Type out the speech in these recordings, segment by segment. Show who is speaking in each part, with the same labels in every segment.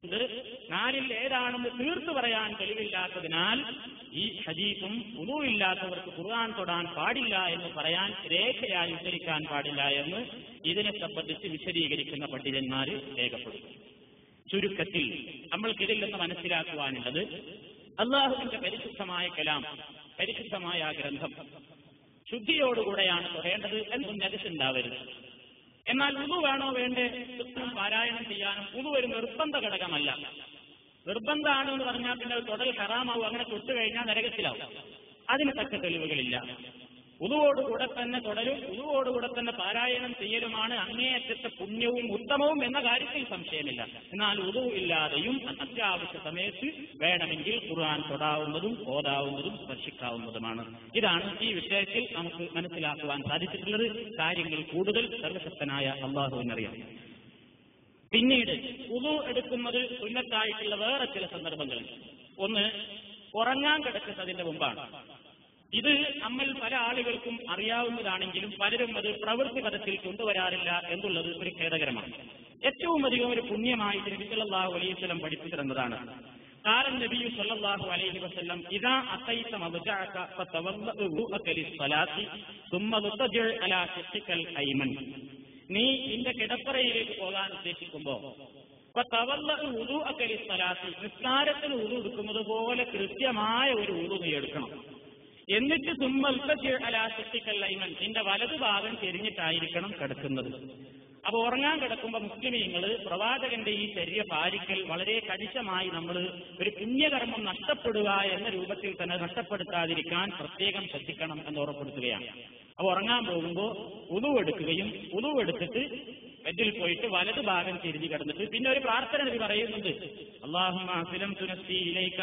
Speaker 1: ഇത് നാലിൽ ഏതാണെന്ന് തീർത്തു പറയാൻ തെളിവില്ലാത്തതിനാൽ ഈ ഹദീസും ഉദുവില്ലാത്തവർക്ക് ഖുർആൻ തൊടാൻ പാടില്ല എന്ന് പറയാൻ രേഖയായി ഉദ്ധരിക്കാൻ പാടില്ല എന്ന് ഇതിനെ സംബന്ധിച്ച് വിശദീകരിക്കുന്ന പണ്ഡിതന്മാർ രേഖപ്പെടുത്തും ചുരുക്കത്തിൽ നമ്മൾക്കിതിൽ നിന്ന് മനസ്സിലാക്കുവാനുള്ളത് അള്ളാഹുവിന്റെ പരിശുദ്ധമായ കലാം പരിശുദ്ധമായ ആ ഗ്രന്ഥം ശുദ്ധിയോടുകൂടെയാണ് തൊടേണ്ടത് എന്നും നജസുണ്ടാവരുത് എന്നാൽ ഉതു വേണോ വേണ്ടേ കൃത്യം പാരായണം ചെയ്യാനും ഉതു ഒരു നിർബന്ധ ഘടകമല്ല നിർബന്ധമാണ് എന്ന് പറഞ്ഞാൽ പിന്നെ അത് തൊടൽ ഹറാമാവും അങ്ങനെ തൊട്ട് കഴിഞ്ഞാൽ നരകത്തിലാവും അതിന് തക്ക തെളിവുകളില്ല ഉതുവോടുകൂടെ തന്നെ തുടരും ഉതുവോടുകൂടെ തന്നെ പാരായണം ചെയ്യലുമാണ് അങ്ങേയറ്റത്തെ പുണ്യവും ഉത്തമവും എന്ന കാര്യത്തിൽ സംശയമില്ല എന്നാൽ ഉതു ഇല്ലാതെയും അത്യാവശ്യ സമയത്ത് വേണമെങ്കിൽ ഖുർആൻ തൊടാവുന്നതും ഓതാവുന്നതും സ്പർശിക്കാവുന്നതുമാണ് ഇതാണ് ഈ വിഷയത്തിൽ നമുക്ക് മനസ്സിലാക്കുവാൻ സാധിച്ചിട്ടുള്ളത് കാര്യങ്ങൾ കൂടുതൽ സർവശക്തനായ അള്ളാഹുവിനറിയാം പിന്നീട് ഉതു എടുക്കുന്നത് സുന്നത്തായിട്ടുള്ള വേറെ ചില സന്ദർഭങ്ങളുണ്ട് ഒന്ന് ഉറങ്ങാൻ കിടക്കുന്നതിന്റെ മുമ്പാണ് ഇത് നമ്മൾ പല ആളുകൾക്കും അറിയാവുന്നതാണെങ്കിലും പലരും അത് പ്രവൃത്തി പദത്തിൽ കൊണ്ടുവരാറില്ല എന്നുള്ളത് ഒരു ഖേദകരമാണ് ഏറ്റവും അധികം ഒരു പുണ്യമായി നബി സല്ലല്ലാഹു അലൈഹി വസല്ലം പഠിപ്പിച്ചു തന്നതാണ് قال النبي صلى الله عليه وسلم إذا أتيت مضجعك فتوضأ وضوءك للصلاة ثم اضطجع على شقك الأيمن നീ നിന്റെ കിടപ്പറയിലേക്ക് പോകാൻ ഉദ്ദേശിക്കുമ്പോ ഉതു അക്കലി സ്ഥലാത്തി നിസ്കാരത്തിന് ഉതു എടുക്കുന്നത് പോലെ കൃത്യമായ ഒരു ഉതു നീ എടുക്കണം എന്നിട്ട് സുമ്മൽക്കലാശക്തിക്കല്ലൈമൻ നിന്റെ വലതു ഭാഗം ചെരിഞ്ഞിട്ടായിരിക്കണം കിടക്കുന്നത് അപ്പൊ ഉറങ്ങാൻ കിടക്കുമ്പോ മുസ്ലിമീങ്ങൾ പ്രവാചകന്റെ ഈ ചര്യ പാലിക്കൽ വളരെ കണിശമായി നമ്മൾ ഒരു പുണ്യകർമ്മം നഷ്ടപ്പെടുക എന്ന രൂപത്തിൽ തന്നെ നഷ്ടപ്പെടുത്താതിരിക്കാൻ പ്രത്യേകം ശ്രദ്ധിക്കണം എന്ന് ഓർമ്മപ്പെടുത്തുകയാണ് അപ്പൊ ഉറങ്ങാൻ പോകുമ്പോൾ ഉതുവെടുക്കുകയും ഉതുവെടുത്തിട്ട് ബെഡിൽ പോയിട്ട് വലത് ഭാഗം തിരിഞ്ഞു കിടന്നിട്ട് പിന്നെ ഒരു പ്രാർത്ഥന നബി പറയുന്നുണ്ട് അള്ളാഹുലം തുനസ്തിയിലേക്ക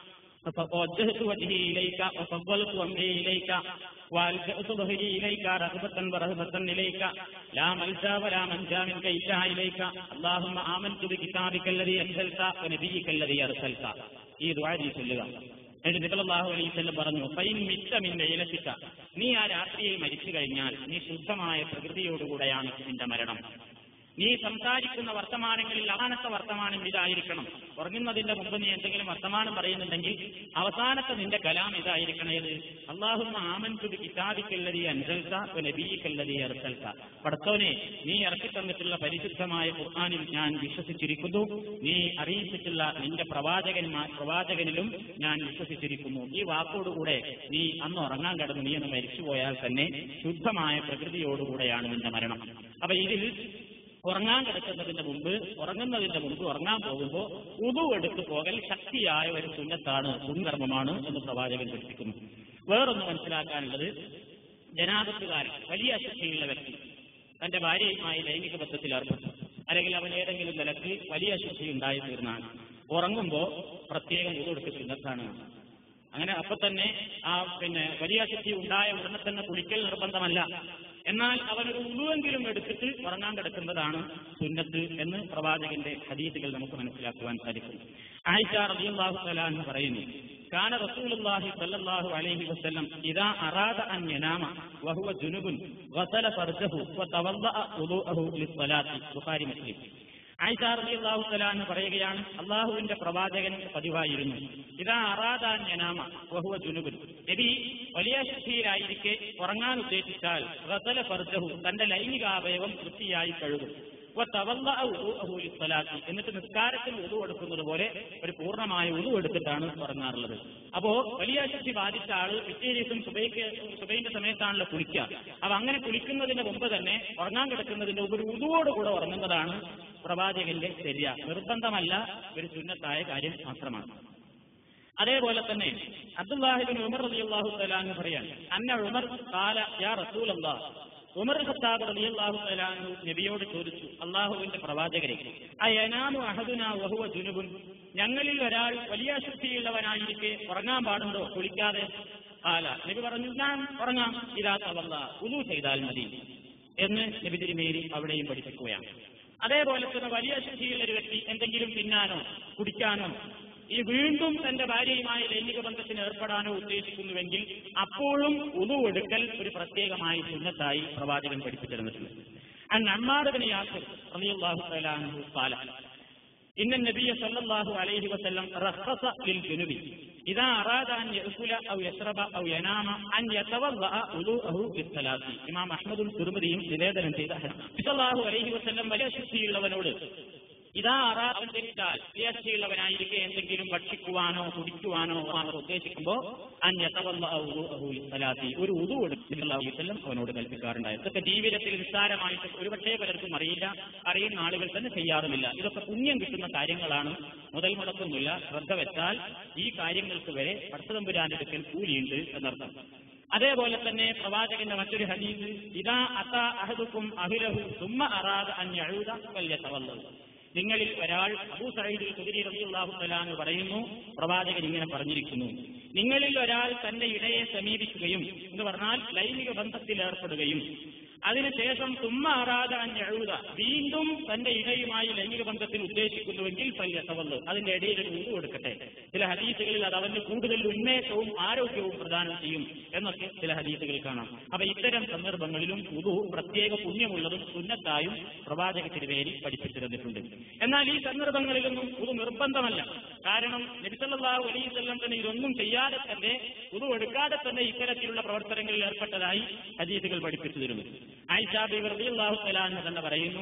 Speaker 1: فوجهت وجهي إليك وفضلت أمري إليك وألجأت ظهري إليك رغبة ورهبة إليك لا ملجا ولا منجا منك إلا إليك اللهم آمنت بكتابك الذي أنزلت ونبيك الذي أرسلت ഈ ദുആരി ചൊല്ലുക എന്നിട്ട് നബിസല്ലല്ലാഹു അലൈഹി വസല്ലം പറഞ്ഞു ഫൈൻ മിച്ച മിൻ ലൈലത്തിക നീ ആ രാത്രിയിൽ മരിച്ചു കഴിഞ്ഞാൽ നീ ശുദ്ധമായ പ്രകൃതിയോടുകൂടെയാണ് നിന്റെ മരണം നീ സംസാരിക്കുന്ന വർത്തമാനങ്ങളിൽ അവസാനത്തെ വർത്തമാനം ഇതായിരിക്കണം ഉറങ്ങുന്നതിന്റെ മുമ്പ് നീ എന്തെങ്കിലും വർത്തമാനം പറയുന്നുണ്ടെങ്കിൽ അവസാനത്തെ നിന്റെ കലാം ഇതായിരിക്കണം ഏത് അള്ളാഹുമ്മ ആമൻതുബി കിതാബിക്കല്ലതി അൻസൽത്ത നബീക്കല്ലതി അർസൽത്ത പടത്തോനെ നീ ഇറക്കി തന്നിട്ടുള്ള പരിശുദ്ധമായ ഖുർആാനിൽ ഞാൻ വിശ്വസിച്ചിരിക്കുന്നു നീ അറിയിച്ചിട്ടുള്ള നിന്റെ പ്രവാചകന്മാർ പ്രവാചകനിലും ഞാൻ വിശ്വസിച്ചിരിക്കുന്നു ഈ വാക്കോടുകൂടെ നീ അന്ന് ഉറങ്ങാൻ കിടന്ന് നീ ഒന്ന് മരിച്ചുപോയാൽ തന്നെ ശുദ്ധമായ പ്രകൃതിയോടുകൂടെയാണ് നിന്റെ മരണം അപ്പൊ ഇതിൽ ഉറങ്ങാൻ കിടക്കുന്നതിന്റെ മുമ്പ് ഉറങ്ങുന്നതിന്റെ മുമ്പ് ഉറങ്ങാൻ പോകുമ്പോൾ ഉതു എടുത്തു പോകൽ ശക്തിയായ ഒരു സുന്നത്താണ് പുണ്യകർമ്മമാണ് എന്ന് പ്രവാചകൻ പഠിപ്പിക്കുന്നു വേറൊന്ന് മനസ്സിലാക്കാനുള്ളത് ജനാപത്തുകാരൻ വലിയ അശുദ്ധിയുള്ള വ്യക്തി തന്റെ ഭാര്യയുമായി ലൈംഗിക ബന്ധത്തിൽ ഏർപ്പെട്ടു അല്ലെങ്കിൽ അവൻ ഏതെങ്കിലും നിലക്ക് വലിയ അശുദ്ധി ഉണ്ടായി തീർന്നാണ് ഉറങ്ങുമ്പോ പ്രത്യേകം ഉതു എടുത്ത് സുന്നത്താണ് അങ്ങനെ അപ്പൊ തന്നെ ആ പിന്നെ വലിയ അശുദ്ധി ഉണ്ടായ ഉടനെ തന്നെ കുളിക്കൽ നിർബന്ധമല്ല എന്നാൽ അവനൊരു ഉളുവെങ്കിലും എടുത്തിട്ട് ഉറങ്ങാൻ കിടക്കുന്നതാണ് സുന്നത്ത് എന്ന് പ്രവാചകന്റെ ഹദീസുകൾ നമുക്ക് മനസ്സിലാക്കുവാൻ സാധിക്കും ആയിഷ റളിയല്ലാഹു തആല എന്ന് പറയുന്നു കാന റസൂലുള്ളാഹി സ്വല്ലല്ലാഹു അലൈഹി വസല്ലം ഇദാ അറാദ അൻ യനാമ വഹുവ ജുനുബുൻ വസല ഫർജഹു വതവല്ലഅ വുദൂഅഹു ലിസ്സലാത്തി ബുഖാരി മുസ്ലിം ആയിഷ റളിയല്ലാഹു തആല എന്ന് പറയുകയാണ് അള്ളാഹുവിന്റെ പ്രവാചകൻ പതിവായിരുന്നു ഇതാ അറാദാൻ യനാമ വഹുവ ജുനുബുൻ നബി വലിയ ശുദ്ധിയിലായിരിക്കെ ഉറങ്ങാൻ ഉദ്ദേശിച്ചാൽ റസല ഫർജഹു തന്റെ ലൈംഗികാവയവം വൃത്തിയായി കഴുകും എന്നിട്ട് നിസ്കാരത്തിൽ ഉതു എടുക്കുന്നത് പോലെ ഒരു പൂർണ്ണമായ ഉതു എടുത്തിട്ടാണ് ഉറങ്ങാറുള്ളത് അപ്പോ വലിയ ശുദ്ധി ബാധിച്ച ആള് പിറ്റേ ദിവസം സുബൈക്ക് സുബൈന്റെ സമയത്താണല്ലോ കുളിക്കുക അപ്പൊ അങ്ങനെ കുളിക്കുന്നതിന് മുമ്പ് തന്നെ ഉറങ്ങാൻ കിടക്കുന്നതിന്റെ മുമ്പ് ഒരു ഉതുവോട് കൂടെ ഉറങ്ങുന്നതാണ് പ്രവാചകന്റെ ശരിയ നിർബന്ധമല്ല ഒരു സുന്നത്തായ കാര്യം മാത്രമാണ് അതേപോലെ തന്നെ അബ്ദുല്ലാഹിബിൻ ഉമർ റളിയല്ലാഹു തആല എന്ന് പറയാൻ അന്ന ഉമർ കാല യാ റസൂലല്ലാഹ് ഉമർ ഖത്താബ് റളിയല്ലാഹു തആല അൻഹു നബിയോട് ചോദിച്ചു അള്ളാഹുവിന്റെ പ്രവാചകരെ അയനാമു അഹദുന വഹുവ ജുനുബുൻ ഞങ്ങളിൽ ഒരാൾ വലിയ ശുദ്ധിയുള്ളവനായിരിക്കെ ഉറങ്ങാൻ പാടുണ്ടോ കുളിക്കാതെ കാല നബി പറഞ്ഞു ഞാൻ ഉറങ്ങാം ഇതാ തവല്ല ഉദു ചെയ്താൽ മതി എന്ന് നബി തിരുമേരി അവിടെയും പഠിപ്പിക്കുകയാണ് അതേപോലെ തന്നെ വലിയ ശുദ്ധിയുള്ള ഒരു വ്യക്തി എന്തെങ്കിലും തിന്നാനോ കുടിക്കാനോ ഈ വീണ്ടും തന്റെ ഭാര്യയുമായി ലൈംഗിക ബന്ധത്തിന് ഏർപ്പെടാനോ ഉദ്ദേശിക്കുന്നുവെങ്കിൽ അപ്പോഴും ഉതു എടുക്കൽ ഒരു പ്രത്യേകമായി സുന്നത്തായി പ്രവാചകൻ പഠിപ്പിച്ചിരുന്നിട്ടുണ്ട് അൻ അമ്മാദബിന് യാസർ റളിയല്ലാഹു തആല അൻഹു ഖാല ഇന്ന നബിയ സല്ലല്ലാഹു അലൈഹി വസല്ലം റഖസ ലിൽ ജുനുബി ഇദാ അറാദ അൻ യഅകുല ഔ യശ്റബ ഔ യനാമ അൻ യതവദ്ദഅ ഉദൂഅഹു ലിസ്സലാത്തി ഇമാം അഹ്മദും തിർമിദിയും നിവേദനം ചെയ്ത ഹദീസ് സല്ലല്ലാഹു അലൈഹി വസല്ലം വലിയ ശുദ്ധിയുള്ളവനോട് ഇതാ അറാ അവൻ ധരിച്ചാൽ വിയർച്ചയുള്ളവനായിരിക്കെ എന്തെങ്കിലും ഭക്ഷിക്കുവാനോ കുടിക്കുവാനോ അവർ ഉദ്ദേശിക്കുമ്പോൾ അന്യത്തവല്ലാത്തി ഒരു ഉതു കൊടുത്തിട്ടുള്ള അവനോട് കൽപ്പിക്കാറുണ്ടായിരുന്നു ഇതൊക്കെ ജീവിതത്തിൽ നിസ്സാരമായിട്ട് ഒരുപക്ഷേ പലർക്കും അറിയില്ല അറിയുന്ന ആളുകൾ തന്നെ ചെയ്യാറുമില്ല ഇതൊക്കെ പുണ്യം കിട്ടുന്ന കാര്യങ്ങളാണ് മുതൽ മുടക്കൊന്നുമില്ല ശ്രദ്ധ വെച്ചാൽ ഈ കാര്യങ്ങൾക്ക് വരെ പടത്തതമ്പുരാന്റെ അടുക്കൽ കൂലിയുണ്ട് എന്നർത്ഥം അതേപോലെ തന്നെ പ്രവാചകന്റെ മറ്റൊരു ഹദീസ് ഇതാ അത അഹദുക്കും അഹിലഹു സുമ്മ അറാദ അന്യഴുത വലിയ തവല്ലു നിങ്ങളിൽ ഒരാൾ അബൂ സയ്യിദ് കുതിരി റബിയുള്ളാഹു തലാന്ന് പറയുന്നു പ്രവാചകൻ ഇങ്ങനെ പറഞ്ഞിരിക്കുന്നു നിങ്ങളിൽ ഒരാൾ തന്റെ ഇടയെ സമീപിക്കുകയും എന്ന് പറഞ്ഞാൽ ലൈംഗിക ബന്ധത്തിൽ ഏർപ്പെടുകയും അതിനുശേഷം തുമ്മ ആറാത അഞ്ഞഴുത വീണ്ടും തന്റെ ഇടയുമായി ലൈംഗിക ബന്ധത്തിൽ ഉദ്ദേശിക്കുന്നുവെങ്കിൽ പല്യത്തവന്ന് അതിന്റെ ഇടയിൽ ഒരു ഉതു കൊടുക്കട്ടെ ചില ഹദീസുകളിൽ അത് അവന് കൂടുതൽ ഉന്മേഷവും ആരോഗ്യവും പ്രദാനം ചെയ്യും എന്നൊക്കെ ചില ഹദീസുകൾ കാണാം അപ്പൊ ഇത്തരം സന്ദർഭങ്ങളിലും ഉതു പ്രത്യേക പുണ്യമുള്ളതും സുന്നത്തായും പ്രവാചക തിരുവേരി പഠിപ്പിച്ചു തന്നിട്ടുണ്ട് എന്നാൽ ഈ സന്ദർഭങ്ങളിലൊന്നും ഉതു നിർബന്ധമല്ല കാരണം നബിസല്ലാഹു അലൈവല്ലം തന്നെ ഇതൊന്നും ചെയ്യാതെ തന്നെ ഉതു എടുക്കാതെ തന്നെ ഇത്തരത്തിലുള്ള പ്രവർത്തനങ്ങളിൽ ഏർപ്പെട്ടതായി ഹദീസുകൾ പഠിപ്പിച്ചു തരുന്നു ആയിഷാബി റളിയല്ലാഹു തആല എന്ന് തന്നെ പറയുന്നു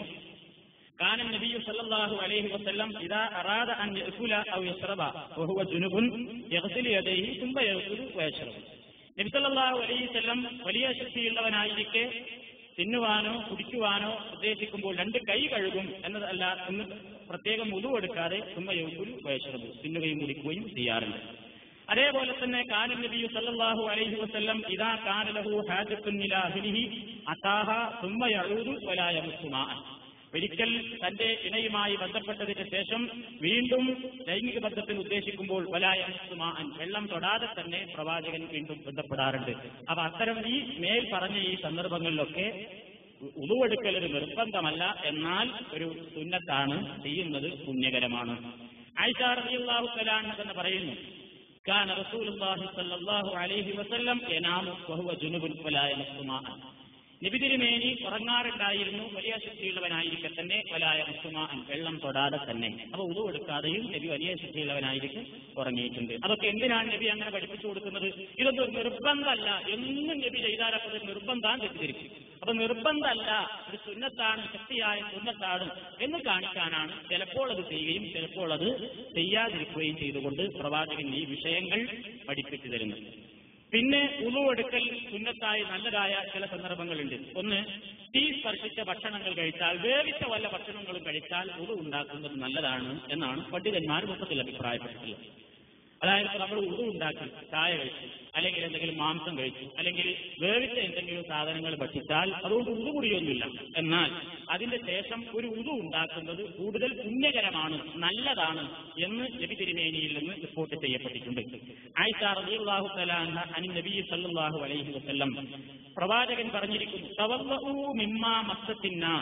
Speaker 1: كان النبي صلى الله عليه وسلم إذا أراد أن يأكل أو يشرب وهو جنب يغسل يديه ثم يأكل ويشرب നബി സല്ലല്ലാഹു അലൈഹി വസല്ലം വലിയ ശക്തിയുള്ളവനായിരിക്കെ തിന്നുവാനോ കുടിക്കുവാനോ ഉദ്ദേശിക്കുമ്പോൾ രണ്ട് കൈ കഴുകും എന്നതല്ല എന്ന് പ്രത്യേകം മുതുവെടുക്കാതെ സുമ്മയൂക്കുലു വയശ്രമു തിന്നുകയും കുടിക്കുകയും ചെയ്യാറുണ്ട് അതേപോലെ തന്നെ കാനൻ നബിയു സല്ലല്ലാഹു അലൈഹി വസല്ലം ഇദാ കാന ലഹു ഹാജത്തുൻ ഇലാ അഹ്ലിഹി അതാഹ സുമ്മ യഊദു വലാ യമസ്സുമാ ഒരിക്കൽ തന്റെ ഇണയുമായി ബന്ധപ്പെട്ടതിന് ശേഷം വീണ്ടും ലൈംഗിക ബന്ധത്തിൽ ഉദ്ദേശിക്കുമ്പോൾ വലായമാൻ വെള്ളം തൊടാതെ തന്നെ പ്രവാചകൻ വീണ്ടും ബന്ധപ്പെടാറുണ്ട് അപ്പൊ അത്തരം ഈ മേൽ പറഞ്ഞ ഈ സന്ദർഭങ്ങളിലൊക്കെ ഉളുവെടുക്കൽ ഒരു നിർബന്ധമല്ല എന്നാൽ ഒരു സുന്നത്താണ് ചെയ്യുന്നത് പുണ്യകരമാണ് ആയിഷ റളിയല്ലാഹു തആല എന്ന് പറയുന്നു كان رسول الله صلى الله عليه وسلم ينام وهو جنب ولا يمس ماء നബി തിരുമേനി ഉറങ്ങാറുണ്ടായിരുന്നു വലിയ ശക്തിയുള്ളവനായിരിക്കെ തന്നെ വലായ മുസ്ലിമാൻ വെള്ളം തൊടാതെ തന്നെ അപ്പൊ ഉതു എടുക്കാതെയും നബി വലിയ ശക്തിയുള്ളവനായിരിക്കും ഉറങ്ങിയിട്ടുണ്ട് അതൊക്കെ എന്തിനാണ് നബി അങ്ങനെ പഠിപ്പിച്ചു കൊടുക്കുന്നത് ഇതൊന്നും നിർബന്ധമല്ല എന്നും നബി ചെയ്താലപ്പോൾ നിർബന്ധം തെറ്റിദ്ധരിക്കും അപ്പൊ നിർബന്ധമല്ല ഒരു സുന്നത്താണ് ശക്തിയായ സുന്നത്താണ് എന്ന് കാണിക്കാനാണ് ചിലപ്പോൾ അത് ചെയ്യുകയും ചിലപ്പോൾ അത് ചെയ്യാതിരിക്കുകയും ചെയ്തുകൊണ്ട് പ്രവാചകൻ ഈ വിഷയങ്ങൾ പഠിപ്പിച്ചു തരുന്നത് പിന്നെ ഉളുവെടുക്കൽ സുന്നത്തായി നല്ലതായ ചില സന്ദർഭങ്ങളുണ്ട് ഒന്ന് തീ സ്പർശിച്ച ഭക്ഷണങ്ങൾ കഴിച്ചാൽ വേവിച്ച വല്ല ഭക്ഷണങ്ങളും കഴിച്ചാൽ ഉളു ഉണ്ടാക്കുന്നത് നല്ലതാണ് എന്നാണ് പണ്ഡിതന്മാർ മൊത്തത്തിൽ അഭിപ്രായപ്പെട്ടിട്ടുള്ളത് അതായത് ഇപ്പൊ നമ്മൾ ഉടു ഉണ്ടാക്കി ചായ കഴിച്ചു അല്ലെങ്കിൽ എന്തെങ്കിലും മാംസം കഴിച്ചു അല്ലെങ്കിൽ വേവിച്ച എന്തെങ്കിലും സാധനങ്ങൾ ഭക്ഷിച്ചാൽ അതുകൊണ്ട് ഉടുകുടിയൊന്നുമില്ല എന്നാൽ അതിന്റെ ശേഷം ഒരു ഉതു ഉണ്ടാക്കുന്നത് കൂടുതൽ പുണ്യകരമാണ് നല്ലതാണ് എന്ന് നബി തിരുമേനിയിൽ നിന്ന് റിപ്പോർട്ട് ചെയ്യപ്പെട്ടിട്ടുണ്ട് ആയിഷ റളിയല്ലാഹു തആല അൻഹ അനി നബി സല്ലല്ലാഹു അലൈഹി വസല്ലം പ്രവാചകൻ പറഞ്ഞിരിക്കുന്നു തവല്ലഉ മിമ്മാ മസ്സത്തിന്നാ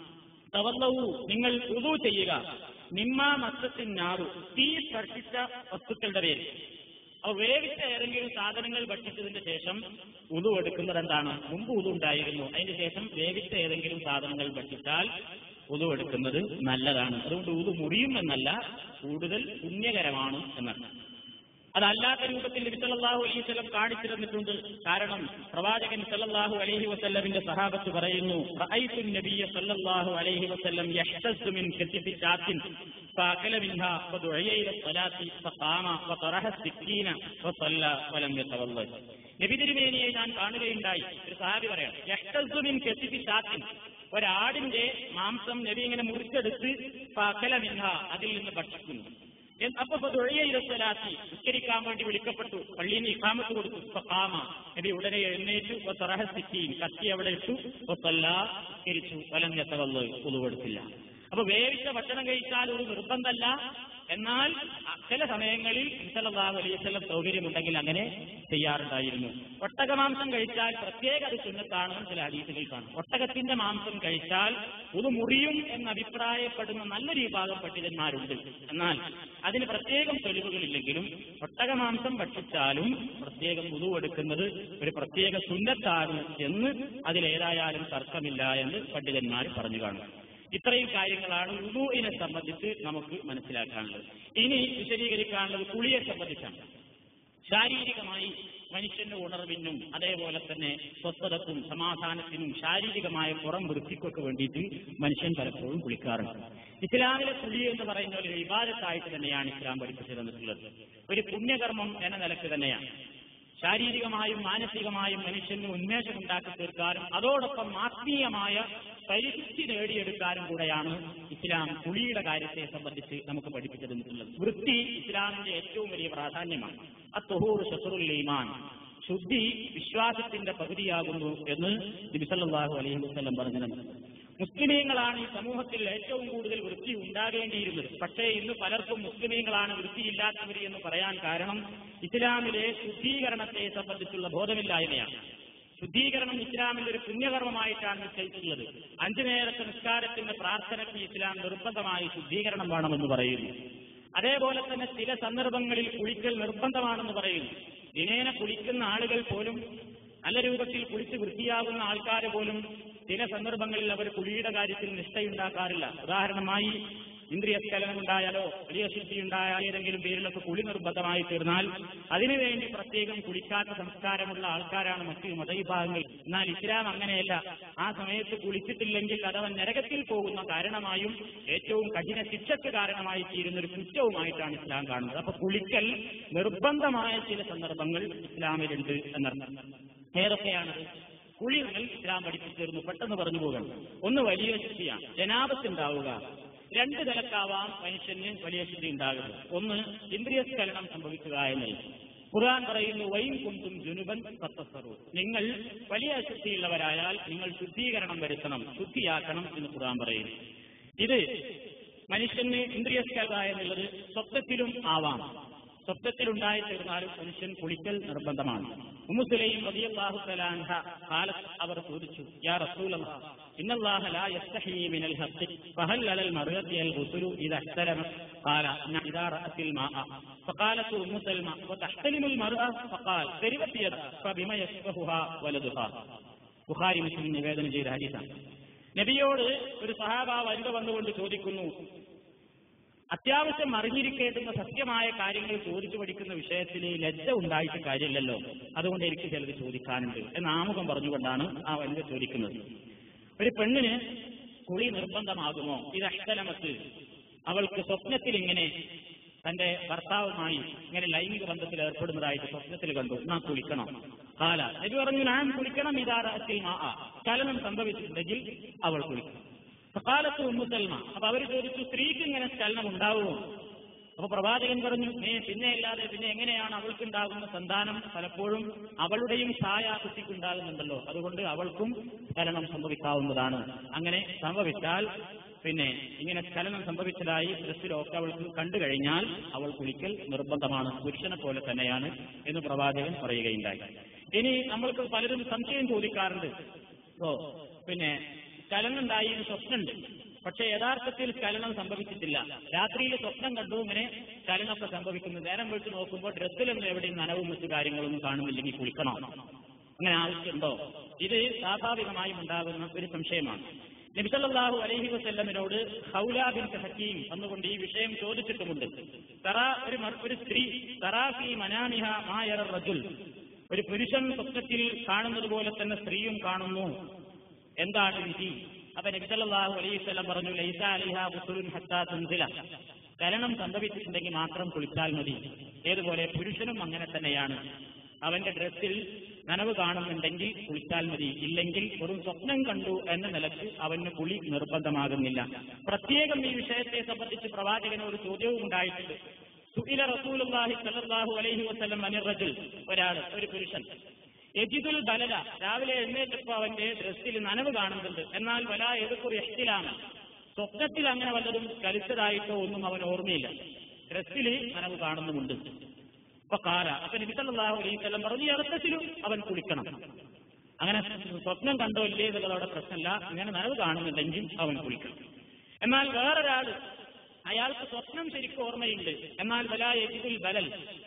Speaker 1: തവല്ലവു നിങ്ങൾ ഉതു ചെയ്യുക നിമ്മ മത്സത്തിനാറു തീ സ്പർശിച്ച വസ്തുക്കളുടെ പേര് അപ്പൊ വേവിച്ച ഏതെങ്കിലും സാധനങ്ങൾ ഭക്ഷിച്ചതിന്റെ ശേഷം ഉതു എടുക്കുന്നത് എന്താണ് മുമ്പ് ഉതു ഉണ്ടായിരുന്നു അതിന് ശേഷം വേവിച്ച ഏതെങ്കിലും സാധനങ്ങൾ ഭക്ഷിച്ചാൽ ഉതു എടുക്കുന്നത് നല്ലതാണ് അതുകൊണ്ട് ഉതു മുറിയും എന്നല്ല കൂടുതൽ പുണ്യകരമാണ് എന്നല്ല അതല്ലാത്ത രൂപത്തിൽ നബി സല്ലല്ലാഹു അലൈഹി വസല്ലം കാണിച്ചു തന്നിട്ടുണ്ട് കാരണം പ്രവാചകൻ സല്ലല്ലാഹു അലൈഹി വസല്ലമിന്റെ സഹാബത്ത് പറയുന്നു റഅയ്തു നബിയ സല്ലല്ലാഹു അലൈഹി വസല്ലം യഹ്തസ്സു മിൻ കത്തിഫി ശാത്തിൻ فأكل منها فدعي إلى الصلاة فقام وطرح السكين وصلى ولم يتولد നബി തിരുമേനിയെ ഞാൻ കാണുകയുണ്ടായി ഒരു സഹാബി പറയാം യഹ്തസ്സു മിൻ കത്തിഫി ശാത്തിൻ ഒരാടിന്റെ മാംസം നബി ഇങ്ങനെ മുറിച്ചെടുത്ത് ഫഅകല മിൻഹ അതിൽ നിന്ന് ഭക്ഷിക്കുന്നു അപ്പൊ തൊഴിലാത്തി ഉച്ചരിക്കാൻ വേണ്ടി വിളിക്കപ്പെട്ടു പള്ളിയിൽ നിന്ന് ഇക്കാമത്ത് കൊടുത്തു ഇപ്പൊ കാമ നബി ഉടനെ എഴുന്നേറ്റു തറഹസിറ്റീൻ കത്തി അവിടെ ഇട്ടു കരിച്ചു വലഞ്ഞത്തവള്ള് ഉളുവെടുത്തില്ല അപ്പൊ വേവിച്ച ഭക്ഷണം കഴിച്ചാൽ ഒരു നിർബന്ധമല്ല എന്നാൽ ചില സമയങ്ങളിൽ ഇൻസലാഹു അലൈവല്ലം സൗകര്യമുണ്ടെങ്കിൽ അങ്ങനെ ചെയ്യാറുണ്ടായിരുന്നു ഒട്ടകമാംസം കഴിച്ചാൽ പ്രത്യേക അത് സുന്നത്താണെന്ന് ചില ഹദീസുകൾ കാണും ഒട്ടകത്തിന്റെ മാംസം കഴിച്ചാൽ ഇത് മുറിയും എന്ന് അഭിപ്രായപ്പെടുന്ന നല്ലൊരു വിഭാഗം പണ്ഡിതന്മാരുണ്ട് എന്നാൽ അതിന് പ്രത്യേകം തെളിവുകളില്ലെങ്കിലും ഒട്ടകമാംസം ഭക്ഷിച്ചാലും പ്രത്യേകം ഉതുവെടുക്കുന്നത് ഒരു പ്രത്യേക സുന്നത്താണ് എന്ന് അതിലേതായാലും തർക്കമില്ല എന്ന് പണ്ഡിതന്മാർ പറഞ്ഞു കാണും ഇത്രയും കാര്യങ്ങളാണ് ഉദുവിനെ സംബന്ധിച്ച് നമുക്ക് മനസ്സിലാക്കാനുള്ളത് ഇനി വിശദീകരിക്കാനുള്ളത് കുളിയെ സംബന്ധിച്ചാണ് ശാരീരികമായി മനുഷ്യന്റെ ഉണർവിനും അതേപോലെ തന്നെ സ്വസ്ഥതക്കും സമാധാനത്തിനും ശാരീരികമായ പുറം വൃത്തിക്കൊക്കെ വേണ്ടിയിട്ട് മനുഷ്യൻ പലപ്പോഴും കുളിക്കാറുണ്ട് ഇസ്ലാമിലെ കുളി എന്ന് പറയുന്ന ഒരു വിവാദത്തായിട്ട് തന്നെയാണ് ഇസ്ലാം പഠിപ്പിച്ചു തന്നിട്ടുള്ളത് ഒരു പുണ്യകർമ്മം എന്ന നിലക്ക് തന്നെയാണ് ശാരീരികമായും മാനസികമായും മനുഷ്യന് ഉന്മേഷം ഉണ്ടാക്കി തീർക്കാനും അതോടൊപ്പം ആത്മീയമായ പരിശുദ്ധി നേടിയെടുക്കാനും കൂടെയാണ് ഇസ്ലാം കുളിയുടെ കാര്യത്തെ സംബന്ധിച്ച് നമുക്ക് പഠിപ്പിച്ചു തന്നിട്ടുള്ളത് വൃത്തി ഇസ്ലാമിന്റെ ഏറ്റവും വലിയ പ്രാധാന്യമാണ് അത്തുഹൂർ ഷസറുൽ ഈമാൻ ശുദ്ധി വിശ്വാസത്തിന്റെ പകുതിയാകുന്നു എന്ന് നബിസല്ലാഹു അലൈഹി വസ്ലം പറഞ്ഞു നമുക്ക് മുസ്ലിമീങ്ങളാണ് ഈ സമൂഹത്തിൽ ഏറ്റവും കൂടുതൽ വൃത്തി ഉണ്ടാകേണ്ടിയിരുന്നത് പക്ഷേ ഇന്ന് പലർക്കും മുസ്ലിമീങ്ങളാണ് വൃത്തിയില്ലാത്തവർ എന്ന് പറയാൻ കാരണം ഇസ്ലാമിലെ ശുദ്ധീകരണത്തെ സംബന്ധിച്ചുള്ള ബോധമില്ലായ്മയാണ് ശുദ്ധീകരണം ഇസ്ലാമിന്റെ ഒരു പുണ്യകർമ്മമായിട്ടാണ് നിശ്ചയിച്ചിട്ടുള്ളത് അഞ്ചു നേരത്തെ നിസ്കാരത്തിന്റെ പ്രാർത്ഥനയ്ക്ക് ഇസ്ലാം നിർബന്ധമായി ശുദ്ധീകരണം വേണമെന്ന് പറയുന്നു അതേപോലെ തന്നെ ചില സന്ദർഭങ്ങളിൽ കുളിക്കൽ നിർബന്ധമാണെന്ന് പറയുന്നു ദിനേന കുളിക്കുന്ന ആളുകൾ പോലും നല്ല രൂപത്തിൽ കുളിച്ച് വൃത്തിയാകുന്ന ആൾക്കാർ പോലും ചില സന്ദർഭങ്ങളിൽ അവർ കുളിയുടെ കാര്യത്തിൽ നിഷ്ഠയുണ്ടാക്കാറില്ല ഉദാഹരണമായി ഇന്ദ്രിയസ്ഖലനം ഉണ്ടായാലോ വലിയ ശുദ്ധി ഉണ്ടായാൽ ഏതെങ്കിലും പേരിലൊക്കെ കുളി നിർബന്ധമായി തീർന്നാൽ അതിനുവേണ്ടി പ്രത്യേകം കുളിക്കാത്ത സംസ്കാരമുള്ള ആൾക്കാരാണ് മറ്റ് മതവിഭാഗങ്ങൾ എന്നാൽ ഇസ്ലാം അങ്ങനെയല്ല ആ സമയത്ത് കുളിച്ചിട്ടില്ലെങ്കിൽ അതവൻ നരകത്തിൽ പോകുന്ന കാരണമായും ഏറ്റവും കഠിന ശിക്ഷയ്ക്ക് കാരണമായി തീരുന്ന ഒരു കുറ്റവുമായിട്ടാണ് ഇസ്ലാം കാണുന്നത് അപ്പൊ കുളിക്കൽ നിർബന്ധമായ ചില സന്ദർഭങ്ങൾ ഇസ്ലാമിലുണ്ട് എന്നർത്ഥം ഏതൊക്കെയാണത് കുളികൾ ഇസ്ലാം പഠിപ്പിച്ചിരുന്നു പെട്ടെന്ന് പറഞ്ഞു പോകണം ഒന്ന് വലിയ ശുദ്ധിയാണ് ജനാപത്തുണ്ടാവുക രണ്ട് നിലക്കാവാം മനുഷ്യന് വലിയ ശുദ്ധി ഉണ്ടാകുന്നത് ഒന്ന് ഇന്ദ്രിയസ്ഖലനം സംഭവിക്കുക എന്നുള്ളത് ഖുർആൻ പറയുന്നു വൈൻ കുന്തും ജുനുബൻ സത്തസറു നിങ്ങൾ വലിയ അശുദ്ധിയുള്ളവരായാൽ നിങ്ങൾ ശുദ്ധീകരണം വരുത്തണം ശുദ്ധിയാക്കണം എന്ന് ഖുർആൻ പറയുന്നു ഇത് മനുഷ്യന് ഇന്ദ്രിയസ്കത എന്നുള്ളത് സ്വപ്നത്തിലും ആവാം സ്വപ്നത്തിലുണ്ടായി തീർന്നാലും മനുഷ്യൻ കുളിക്കൽ നിർബന്ധമാണ് ഉമ്മുസുലൈം റളിയല്ലാഹു തആല അൻഹ ഖാലത്ത് അവർ ചോദിച്ചു യാ റസൂലല്ലാഹ് ഇന്നല്ലാഹ ലാ യസ്തഹി മിനൽ ഹഖ് ഫഹൽ അലൽ മർഅത്തി അൽ ഗുസ്ലു ഇദാ ഇഹ്തലമ ഖാല ഇദാ റഅത്തിൽ മാഅ فقالت ام سلمى وتحتلم المرأة فقال تربت يد فبما يشبهها ولدها ബുഖാരി മുസ്ലിം നിവേദനം ചെയ്ത ഹദീസാണ് നബിയോട് ഒരു സഹാബ വനിത വന്നുകൊണ്ട് ചോദിക്കുന്നു അത്യാവശ്യം അറിഞ്ഞിരിക്കേണ്ടുന്ന സത്യമായ കാര്യങ്ങൾ ചോദിച്ചു പഠിക്കുന്ന വിഷയത്തിൽ ലജ്ജ ഉണ്ടായിട്ട് കാര്യമില്ലല്ലോ അതുകൊണ്ട് എനിക്ക് ചിലത് ചോദിക്കാനുണ്ട് എന്ന് ആമുഖം പറഞ്ഞുകൊണ്ടാണ് ആ വനിത ചോദിക്കുന്നത് ഒരു പെണ്ണിന് കുളി നിർബന്ധമാകുമോ ഇത് അഷ്ടലമത്ത് അവൾക്ക് സ്വപ്നത്തിൽ ഇങ്ങനെ തന്റെ ഭർത്താവുമായി ഇങ്ങനെ ലൈംഗിക ബന്ധത്തിൽ ഏർപ്പെടുന്നതായിട്ട് സ്വപ്നത്തിൽ കണ്ടു നാം കുളിക്കണം കാല നബി പറഞ്ഞു ഞാൻ കുളിക്കണം ഇതാറത്തിൽ ചലനം സംഭവിച്ചിട്ടുണ്ടെങ്കിൽ അവൾ കുളിക്കണം കാലത്ത് ഉമ്മുസൽമ അപ്പൊ അവർ ചോദിച്ചു സ്ത്രീക്ക് ഇങ്ങനെ ചലനം ഉണ്ടാവുമോ അപ്പൊ പ്രവാചകൻ പറഞ്ഞു ഏ പിന്നെ ഇല്ലാതെ പിന്നെ എങ്ങനെയാണ് അവൾക്കുണ്ടാകുന്ന സന്താനം പലപ്പോഴും അവളുടെയും ഛായ കുട്ടിക്കുണ്ടാകുന്നുണ്ടല്ലോ അതുകൊണ്ട് അവൾക്കും ചലനം സംഭവിക്കാവുന്നതാണ് അങ്ങനെ സംഭവിച്ചാൽ പിന്നെ ഇങ്ങനെ ചലനം സംഭവിച്ചതായി ഡ്രസ്സിലൊക്കെ അവൾക്ക് കണ്ടു കഴിഞ്ഞാൽ അവൾ കുളിക്കൽ നിർബന്ധമാണ് പുരുഷനെ പോലെ തന്നെയാണ് എന്ന് പ്രവാചകൻ പറയുകയുണ്ടായി ഇനി നമ്മൾക്ക് പലരും സംശയം ചോദിക്കാറുണ്ട് ഓ പിന്നെ ചലനുണ്ടായി എന്ന് സ്വപ്നമുണ്ട് പക്ഷെ യഥാർത്ഥത്തിൽ ചലനം സംഭവിച്ചിട്ടില്ല രാത്രിയിൽ സ്വപ്നം കണ്ടു ഇങ്ങനെ ചലനമൊക്കെ സംഭവിക്കുന്നു നേരം വിളിച്ച് നോക്കുമ്പോൾ ഡ്രസ്സിലൊന്നും എവിടെയും നനവും മറ്റു കാര്യങ്ങളൊന്നും കാണുന്നില്ലെങ്കിൽ കുളിക്കണോ അങ്ങനെ ആവശ്യമുണ്ടോ ഇത് സ്വാഭാവികമായും ഉണ്ടാകുന്ന ഒരു സംശയമാണ് നബിസല്ലാഹു അലൈഹി വസ്ല്ലമിനോട് ഹൗല ബിൻ ഹക്കീം എന്നുകൊണ്ട് ഈ വിഷയം ചോദിച്ചിട്ടുമുണ്ട് തറാ ഒരു മർ- ഒരു സ്ത്രീ തറാഫി മനാമിഹ മായറ റജുൽ ഒരു പുരുഷൻ സ്വപ്നത്തിൽ കാണുന്നത് പോലെ തന്നെ സ്ത്രീയും കാണുന്നു എന്താണ് വിധി അപ്പൊ നബിസല്ലാഹു അലൈഹി സ്വലം പറഞ്ഞു ലൈസ അലിഹ ബുസുലുൻ ഹത്താ തുൻസില ചലനം സംഭവിച്ചിട്ടുണ്ടെങ്കിൽ മാത്രം കുളിച്ചാൽ മതി ഏതുപോലെ പുരുഷനും അങ്ങനെ തന്നെയാണ് അവന്റെ ഡ്രസ്സിൽ നനവ് കാണുന്നുണ്ടെങ്കിൽ കുളിച്ചാൽ മതി ഇല്ലെങ്കിൽ ഒരു സ്വപ്നം കണ്ടു എന്ന നിലക്ക് അവന് കുളി നിർബന്ധമാകുന്നില്ല പ്രത്യേകം ഈ വിഷയത്തെ സംബന്ധിച്ച് പ്രവാചകന് ഒരു ചോദ്യവും ഉണ്ടായിട്ടുണ്ട് സുഖില റസൂലുള്ളാഹി സല്ലല്ലാഹു അലൈഹി വസല്ലം അനിർ റജുൽ ഒരാൾ ഒരു പുരുഷൻ യജിദുൽ ബലല രാവിലെ എഴുന്നേറ്റപ്പോ അവന്റെ ഡ്രസ്സിൽ നനവ് കാണുന്നുണ്ട് എന്നാൽ വല എതുക്കുറി എഹ്തിലാണ് സ്വപ്നത്തിൽ അങ്ങനെ വല്ലതും കലിച്ചതായിട്ടോ ഒന്നും അവൻ ഓർമ്മയില്ല ഡ്രസ്സിൽ നനവ് കാണുന്നുമുണ്ട് അപ്പൊ കാല അപ്പൊ നബി സല്ലല്ലാഹു അലൈഹി വസല്ലം പറഞ്ഞു ഇറക്കത്തിലും അവൻ കുളിക്കണം അങ്ങനെ സ്വപ്നം കണ്ടോ ഇല്ലേ എന്നുള്ളത് അവിടെ പ്രശ്നമല്ല ഇങ്ങനെ നനവ് കാണുന്നുണ്ടെങ്കിൽ അവൻ കുളിക്കണം എന്നാൽ വേറൊരാള് അയാൾക്ക് സ്വപ്നം ശരിക്കും ഓർമ്മയുണ്ട് എന്നാൽ വലാ യജിദുൽ ബലൽ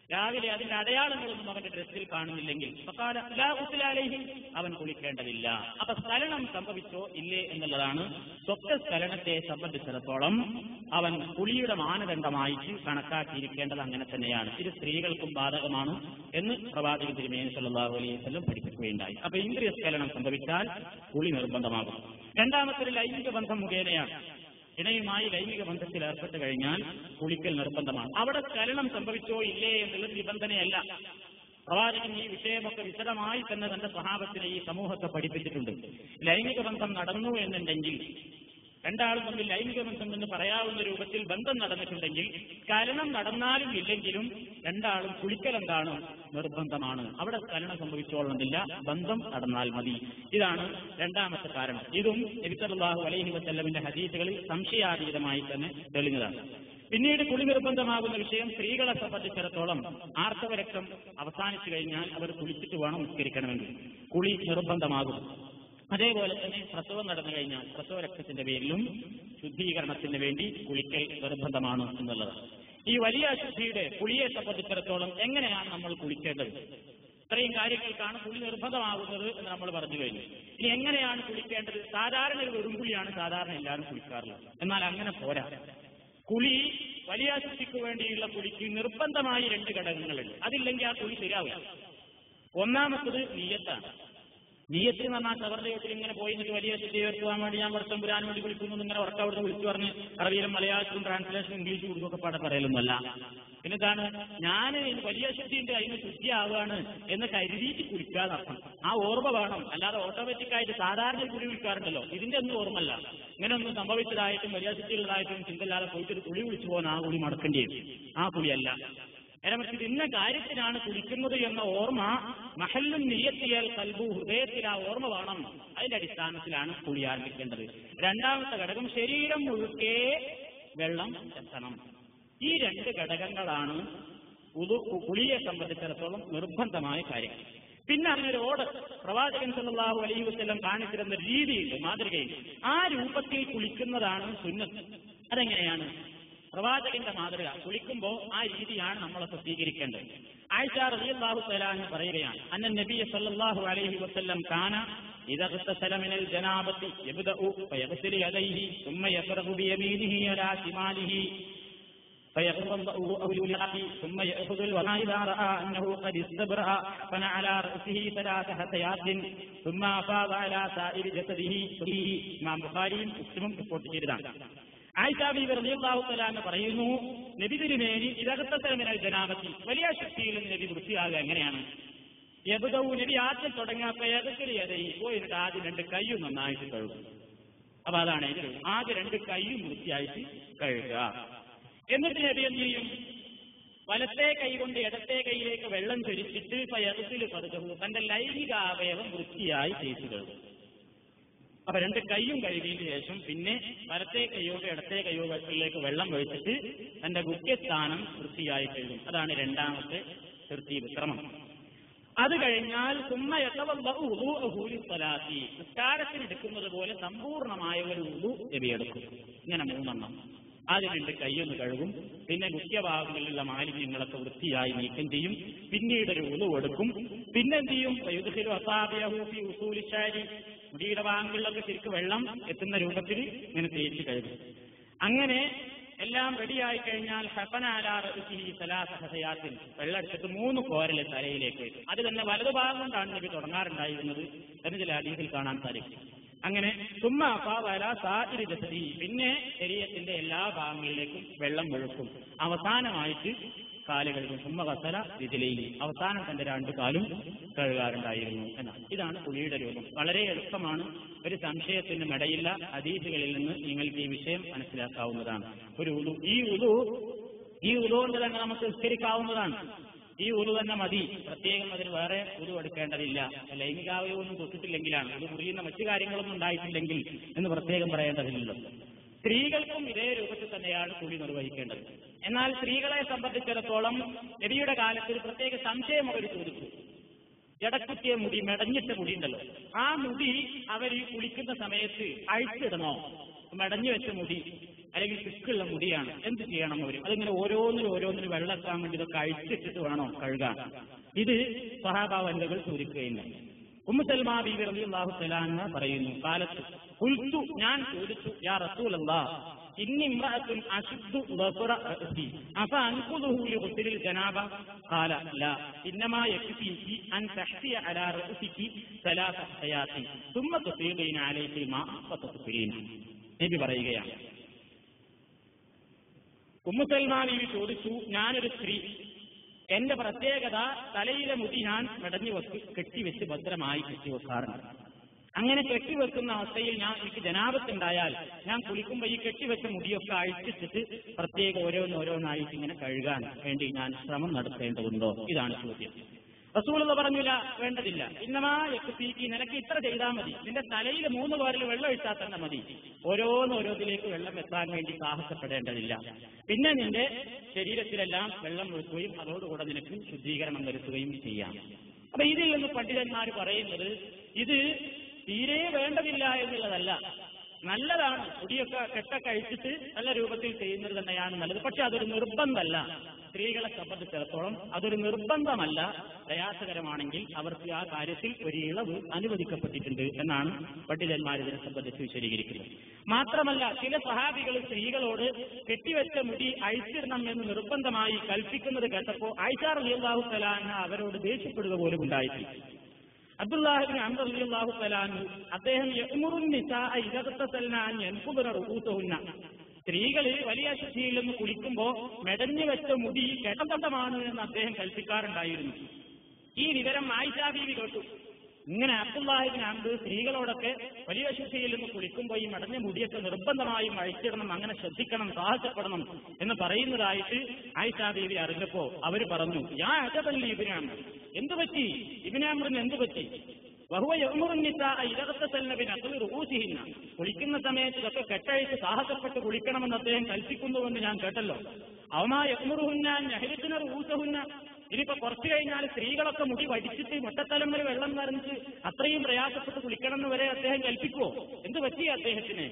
Speaker 1: രാവിലെ അതിന്റെ അടയാളങ്ങളൊന്നും അവന്റെ ഡ്രസ്സിൽ കാണുന്നില്ലെങ്കിൽ ഫഖാല ലാ ഗുസ്ല അലൈഹി അവൻ കുളിക്കേണ്ടതില്ല അപ്പൊ സ്ഥലനം സംഭവിച്ചോ ഇല്ലേ എന്നുള്ളതാണ് സ്വപ്ന സ്ഥലനത്തെ സംബന്ധിച്ചിടത്തോളം അവൻ കുളിയുടെ മാനദണ്ഡമായിട്ട് കണക്കാക്കിയിരിക്കേണ്ടത് അങ്ങനെ തന്നെയാണ് ഇത് സ്ത്രീകൾക്കും ബാധകമാണ് എന്ന് പ്രവാചകൻ തിരുമേനി സല്ലല്ലാഹു അലൈഹി വസല്ലം പഠിപ്പിക്കുകയുണ്ടായി അപ്പൊ ഇന്ദ്രിയ സ്ഖലനം സംഭവിച്ചാൽ കുളി നിർബന്ധമാകും രണ്ടാമത്തെ ലൈംഗിക ബന്ധം മുഖേനയാണ് ഇണയുമായി ലൈംഗിക ബന്ധത്തിൽ ഏർപ്പെട്ട് കഴിഞ്ഞാൽ കുളിക്കൽ നിർബന്ധമാണ് അവിടെ സ്ഖലനം സംഭവിച്ചോ ഇല്ലേ എന്നുള്ളത് നിബന്ധനയല്ല പ്രവാചകൻ ഈ വിഷയമൊക്കെ വിശദമായി തന്നെ തന്റെ സ്വഭാവത്തിലെ ഈ സമൂഹത്തെ പഠിപ്പിച്ചിട്ടുണ്ട് ലൈംഗിക ബന്ധം നടന്നു എന്നുണ്ടെങ്കിൽ രണ്ടാളും തമ്മിൽ ലൈംഗിക ബന്ധം എന്ന് പറയാവുന്ന രൂപത്തിൽ ബന്ധം നടന്നിട്ടുണ്ടെങ്കിൽ സ്ഖലനം നടന്നാലും ഇല്ലെങ്കിലും രണ്ടാളും കുളിക്കലെന്താണ് നിർബന്ധമാണ് അവിടെ സ്ഖലനം സംഭവിച്ചോളണമെന്നില്ല ബന്ധം നടന്നാൽ മതി ഇതാണ് രണ്ടാമത്തെ കാരണം ഇതും നബിസല്ലാഹു അലൈഹി വസല്ലമിന്റെ ഹദീസുകളിൽ സംശയാതീതമായി തന്നെ തെളിഞ്ഞതാണ് പിന്നീട് കുളി നിർബന്ധമാകുന്ന വിഷയം സ്ത്രീകളെ സംബന്ധിച്ചിടത്തോളം ആർത്തവ രക്തം അവസാനിച്ചു കഴിഞ്ഞാൽ അവർ കുളിച്ചിട്ട് വേണം നിസ്കരിക്കണമെങ്കിൽ കുളി നിർബന്ധമാകും അതേപോലെ തന്നെ പ്രസവം നടന്നു കഴിഞ്ഞാൽ പ്രസവ രക്തത്തിന്റെ പേരിലും ശുദ്ധീകരണത്തിന് വേണ്ടി കുളിക്കൽ നിർബന്ധമാണ് എന്നുള്ളത് ഈ വലിയ അശുദ്ധിയുടെ കുളിയെ സംബന്ധിച്ചിടത്തോളം എങ്ങനെയാണ് നമ്മൾ കുളിക്കേണ്ടത് ഇത്രയും കാര്യങ്ങൾക്കാണ് കുളി നിർബന്ധമാകുന്നത് എന്ന് നമ്മൾ പറഞ്ഞു കഴിഞ്ഞു ഇനി എങ്ങനെയാണ് കുളിക്കേണ്ടത് സാധാരണ ഒരു വെറുംകുളിയാണ് സാധാരണ എല്ലാവരും കുളിക്കാറുള്ളത് എന്നാൽ അങ്ങനെ പോരാ കുളി വലിയ അശുദ്ധിക്ക് വേണ്ടിയുള്ള കുളിക്ക് നിർബന്ധമായി രണ്ട് ഘടകങ്ങളുണ്ട് അതില്ലെങ്കിൽ ആ കുളി ശരിയാവില്ല ഒന്നാമത്തത് നീയത്താണ് നീയത്ത് എന്ന് പറഞ്ഞാൽ ശവറിന്റെ വീട്ടിൽ ഇങ്ങനെ പോയി എന്നിട്ട് വലിയ ശുദ്ധി ഉയർത്തുവാൻ വേണ്ടി ഞാൻ വർഷം പുരാൻ വേണ്ടി വിളിക്കുന്നു ഇങ്ങനെ വർക്ക് അവിടുന്ന് വിളിച്ചു പറഞ്ഞ് അറബിയിലും മലയാളത്തിലും ട്രാൻസ്ലേഷൻ ഇംഗ്ലീഷ് കൊടുക്കൊക്കെ പാടെ പറയലൊന്നുമല്ല പിന്നെന്താണ് ഞാൻ വലിയ ശുദ്ധിയുണ്ട് അതിന് ശുദ്ധിയാവുകയാണ് എന്ന് കരുതിയിട്ട് കുളിക്കാന്നർത്ഥം ആ ഓർമ്മ വേണം അല്ലാതെ ഓട്ടോമാറ്റിക് ആയിട്ട് സാധാരണ ഒരു കുളി വിളിക്കാറുണ്ടല്ലോ ഇതിന്റെ ഒന്നും ഓർമ്മല്ല ഇങ്ങനെ ഒന്നും സംഭവിച്ചതായിട്ടും വലിയ ശുദ്ധിയുള്ളതായിട്ടും ചിന്തല്ലാതെ പോയിട്ട് ഒരു കുളി വിളിച്ചു പോകാൻ ആ കുളി മടക്കേണ്ടി വരും ആ കുളിയല്ല നേരെ മറിച്ച് ഇന്ന കാര്യത്തിനാണ് കുളിക്കുന്നത് എന്ന ഓർമ്മ മഹല്ലും നീയത്തിയാൽ കൽബു ഹൃദയത്തിൽ ആ ഓർമ്മ വേണം അതിന്റെ അടിസ്ഥാനത്തിലാണ് കുളി ആരംഭിക്കേണ്ടത് രണ്ടാമത്തെ ഘടകം ശരീരം മുഴുക്കെ വെള്ളം എത്തണം ഈ രണ്ട് ഘടകങ്ങളാണ് ഉതു കുളിയെ സംബന്ധിച്ചിടത്തോളം നിർബന്ധമായ കാര്യങ്ങൾ പിന്നെ അതിനൊരു ഓർഡർ പ്രവാചകൻ സല്ലല്ലാഹു അലൈഹി വസല്ലം കാണിച്ചിരുന്ന രീതിയുണ്ട് മാതൃകയുണ്ട് ആ രൂപത്തിൽ കുളിക്കുന്നതാണ് സുന്നത്ത് അതെങ്ങനെയാണ് പ്രവാചകന്റെ മാതൃക കുളിക്കുമ്പോൾ ആ രീതിയാണ് നമ്മളൊക്കെ സ്വീകരിക്കേണ്ടത് ആയിഷ റളിയല്ലാഹു തആല എന്ന് പറയുകയാണ് അന്ന നബിയ സല്ലല്ലാഹു അലൈഹി വസല്ലം കാന إذا اغتسل من الجنابة يبدأ فيغسل يديه ثم يفرغ بيمينه على شماله فيغضب أو يلقي ثم يأخذ الوضوء إذا رأى أنه قد استبرأ فنع على رأسه ثلاث حثيات ثم أفاض على سائر جسده فيه إمام بخاري مسلم റിപ്പോർട്ട് ചെയ്തതാണ് ആയിഷാബി റളിയല്ലാഹു പറയുന്നു നബി തിരുമേനി ഇതകത്തരമിനാൽ ജനാപത്തി വലിയ ശക്തിയിൽ നിന്ന് നബി വൃത്തിയാകുക എങ്ങനെയാണ് എബുദവും നബി ആദ്യം തുടങ്ങാത്ത ഏതൊക്കെയതയി പോയിട്ട് ആദ്യം രണ്ട് കൈയും നന്നായിട്ട് കഴുകും അപ്പൊ അതാണ് ഇത് ആദ്യം രണ്ട് കൈയും വൃത്തിയായിട്ട് കഴുകുക എന്നിട്ട് നബി എന്ത് ചെയ്യും വലത്തെ കൈ കൊണ്ട് ഇടത്തെ കൈയിലേക്ക് വെള്ളം ചൊരിച്ചിട്ട് പയറത്തിൽ പതുക്കു തന്റെ ലൈംഗിക അവയവം വൃത്തിയായി തേച്ചു കഴുകും അപ്പൊ രണ്ട് കൈയും കഴുകിയതിനു ശേഷം പിന്നെ വലത്തെ കൈയോട് ഇടത്തെ കൈയോട്ടിലേക്ക് വെള്ളം ഒഴിച്ചിട്ട് തന്റെ ഗുഹ്യസ്ഥാനം വൃത്തിയായി കഴുകും അതാണ് രണ്ടാമത്തെ തൃത്തീപ് ക്രമം അത് കഴിഞ്ഞാൽ സുമ്മയത്തവൂലി നിസ്കാരത്തിന് എടുക്കുന്നത് പോലെ സമ്പൂർണമായ ഒരു ഉളു എവിയെടുക്കും ഇങ്ങനെ മൂന്നെണ്ണം ആദ്യം രണ്ട് കൈയൊന്ന് കഴുകും പിന്നെ മുഖ്യഭാഗങ്ങളിലുള്ള മാലിന്യങ്ങളൊക്കെ വൃത്തിയായി നീക്കം ചെയ്യും പിന്നീട് ഒരു ഉളു എടുക്കും പിന്നെന്ത് ചെയ്യും വൈദ്യുതിലും അസാബിയൂഫി ഉസൂലിശാരി മുടിയുടെ ഭാഗങ്ങളിലൊക്കെ ശരിക്കും വെള്ളം എത്തുന്ന രൂപത്തിൽ ഇങ്ങനെ തേച്ച് കഴുകും അങ്ങനെ എല്ലാം റെഡിയായി കഴിഞ്ഞാൽ ഹസനാലാറഹയാത്തിൽ വെള്ളം എടുത്തിട്ട് മൂന്ന് കോരല് തലയിലേക്ക് അത് തന്നെ വലതുഭാഗം കൊണ്ടാണ് നബി തുടങ്ങാറുണ്ടായിരുന്നത് എന്ന് ചില അടീതിൽ കാണാൻ സാധിക്കും അങ്ങനെ സുമ്മ അപ്പാവല സാതിരി ജസതി പിന്നെ ശരീരത്തിന്റെ എല്ലാ ഭാഗങ്ങളിലേക്കും വെള്ളം ഒഴുക്കും അവസാനമായിട്ട് കാല് കഴുകും സുമ്മ കസല ഇതിലേക്ക് അവസാനം തന്റെ രണ്ട് കാലും കഴുകാറുണ്ടായിരുന്നു എന്നാണ് ഇതാണ് കുളിയുടെ രൂപം വളരെ എളുപ്പമാണ് ഒരു സംശയത്തിനും ഇടയില്ല അതീതികളിൽ നിന്ന് നിങ്ങൾക്ക് ഈ വിഷയം മനസ്സിലാക്കാവുന്നതാണ് ഒരു ഉതു ഈ ഉതു ഈ ഉതു കൊണ്ട് തന്നെ നമുക്ക് നിസ്കരിക്കാവുന്നതാണ് ഈ ഉരു തന്നെ മതി പ്രത്യേകം അതിന് വേറെ ഉരു എടുക്കേണ്ടതില്ല ലൈംഗികാവയൊന്നും തൊട്ടിട്ടില്ലെങ്കിലാണ് ഇത് മുറിയുന്ന മറ്റു കാര്യങ്ങളൊന്നും ഉണ്ടായിട്ടില്ലെങ്കിൽ എന്ന് പ്രത്യേകം പറയേണ്ടതില്ലല്ലോ സ്ത്രീകൾക്കും ഇതേ രൂപത്തിൽ തന്നെയാണ് കുളി നിർവഹിക്കേണ്ടത് എന്നാൽ സ്ത്രീകളെ സംബന്ധിച്ചിടത്തോളം നബിയുടെ കാലത്ത് ഒരു പ്രത്യേക സംശയം അവർ ചോദിച്ചു ജടക്കുറ്റിയ മുടി മെടഞ്ഞിട്ട മുടി ഉണ്ടല്ലോ ആ മുടി അവർ ഈ കുളിക്കുന്ന സമയത്ത് അഴിച്ചിടണോ മെടഞ്ഞു വെച്ച മുടി അല്ലെങ്കിൽ തിക്കുള്ള മുടിയാണ് എന്ത് ചെയ്യണം അവർ അതിങ്ങനെ ഓരോന്നിനും ഓരോന്നിനും വെള്ളത്താൻ വേണ്ടി ഇതൊക്കെ അഴിച്ചിട്ടിട്ട് വേണോ കഴുകാൻ ഇത് സഹാബാവന്തകൾ സൂചിക്കുകയില്ല ഉമ്മു സൽമാ ബീബി റളിയല്ലാഹു തആല പറയുന്നു കാലത്ത് കുൽത്തു ഞാൻ ചോദിച്ചു യാ റസൂലല്ലാ ഇന്നി ഇമ്രഅത്തുൻ അശുദ്ധു ബസറ റഅസി അഫ അൻഖുദുഹു ലിഗുസ്ലിൽ ജനാബ ഖാല ലാ ഇന്നമാ യക്ഫീകി അൻ തഹ്സിയ അലാ റഅസികി സലാസ ഹയാത്തി ثم تصيبين عليه الماء فتطهرين നബി പറയുകയാണ് ഉമ്മു സൽമാ ബീവി ചോദിച്ചു ഞാനൊരു സ്ത്രീ എന്റെ പ്രത്യേകത തലയിലെ മുടി ഞാൻ മെടഞ്ഞു വെക്ക് കെട്ടിവെച്ച് ഭദ്രമായി കെട്ടിവെക്കാറുണ്ട് അങ്ങനെ കെട്ടിവെക്കുന്ന അവസ്ഥയിൽ ഞാൻ എനിക്ക് ജനാപത്തുണ്ടായാൽ ഞാൻ കുളിക്കുമ്പോൾ ഈ കെട്ടിവെച്ച മുടിയൊക്കെ അഴിച്ചിട്ടിട്ട് പ്രത്യേക ഓരോന്ന് ഓരോന്നായിട്ട് ഇങ്ങനെ കഴുകാൻ വേണ്ടി ഞാൻ ശ്രമം നടത്തേണ്ടതുണ്ടോ ഇതാണ് ചോദ്യം റസൂള് പറഞ്ഞില്ല വേണ്ടതില്ല ഇന്നമാ എക്കുപ്പീക്ക് നിനക്ക് ഇത്ര ചെയ്താൽ മതി നിന്റെ തലയിൽ മൂന്ന് കോരിൽ വെള്ളം ഇട്ടാൽ തന്നെ മതി ഓരോന്ന് ഓരോന്നിലേക്ക് വെള്ളം എത്താൻ വേണ്ടി സാഹസപ്പെടേണ്ടതില്ല പിന്നെ നിന്റെ ശരീരത്തിലെല്ലാം വെള്ളം ഒഴുക്കുകയും അതോടുകൂടെ നിനക്ക് ശുദ്ധീകരണം വരുത്തുകയും ചെയ്യാം അപ്പൊ ഇതിൽ നിന്ന് പണ്ഡിതന്മാർ പറയുന്നത് ഇത് തീരെ വേണ്ടതില്ല എന്നുള്ളതല്ല നല്ലതാണ് മുടിയൊക്കെ കെട്ടൊക്കെ അഴിച്ചിട്ട് നല്ല രൂപത്തിൽ ചെയ്യുന്നത് തന്നെയാണ് നല്ലത് പക്ഷെ അതൊരു നിർബന്ധമല്ല സ്ത്രീകളെ സംബന്ധിച്ചിടത്തോളം അതൊരു നിർബന്ധമല്ല പ്രയാസകരമാണെങ്കിൽ അവർക്ക് ആ കാര്യത്തിൽ ഒരു ഇളവ് അനുവദിക്കപ്പെട്ടിട്ടുണ്ട് എന്നാണ് പണ്ഡിതന്മാർ ഇതിനെ സംബന്ധിച്ച് വിശദീകരിക്കുന്നത് മാത്രമല്ല ചില സഹാബികൾ സ്ത്രീകളോട് കെട്ടിവെച്ച മുടി അഴിച്ചിടണം എന്ന് നിർബന്ധമായി കൽപ്പിക്കുന്നത് കേട്ടപ്പോൾ ആയിഷാർ അലിയാഹു തലാന അവരോട് ദേഷ്യപ്പെടുക പോലും ഉണ്ടായിട്ടില്ല അബ്ദുല്ലാഹിബിൻ അമർ അലിയാഹു തലാനു അദ്ദേഹം യഅ്മുറുൻ നിസാഅ ഇദഗ്തസൽന അൻ യൻഖുദന റൂസഹുന്ന സ്ത്രീകൾ വലിയ ശുദ്ധിയിൽ നിന്ന് കുളിക്കുമ്പോൾ മെടഞ്ഞു വെച്ച മുടി കെട്ടത്തട്ടമാണ് എന്ന് അദ്ദേഹം കൽപ്പിക്കാറുണ്ടായിരുന്നു ഈ വിവരം ആയിഷാ ബീവി കേട്ടു ഇങ്ങനെ അബ്ദുല്ലാഹിബിൻ അമ്പ് സ്ത്രീകളോടൊക്കെ വലിയ ശുദ്ധിയിൽ നിന്ന് കുളിക്കുമ്പോൾ ഈ മടഞ്ഞ മുടിയൊക്കെ നിർബന്ധമായും അഴിച്ചിടണം അങ്ങനെ ശ്രദ്ധിക്കണം സാഹസപ്പെടണം എന്ന് പറയുന്നതായിട്ട് ആയിഷാ ബീവി അറിഞ്ഞപ്പോ അവര് പറഞ്ഞു ഞാൻ അജബല്ലി ഇബിനാമർ എന്തു പറ്റി ഇബിനാമറിന് എന്തു പറ്റി വഹുവ ഊസിഹിന്ന കുളിക്കുന്ന സമയത്ത് ഇതൊക്കെ കെട്ടഴിച്ച് സാഹസപ്പെട്ട് കുളിക്കണമെന്ന് അദ്ദേഹം കൽപ്പിക്കുന്നുവെന്ന് ഞാൻ കേട്ടല്ലോ അവമാ യമുറുഹുന്ന ഞഹരിക്കുന്ന ഊസഹുന്ന ഇനിയിപ്പോ കുറച്ചു കഴിഞ്ഞാൽ സ്ത്രീകളൊക്കെ മുടി വടിച്ചിട്ട് മുട്ടത്തലം വരെ വെള്ളം നിറഞ്ഞിട്ട് അത്രയും പ്രയാസപ്പെട്ട് കുളിക്കണം എന്ന് വരെ അദ്ദേഹം കൽപ്പിക്കുവോ എന്ത് പറ്റി അദ്ദേഹത്തിന്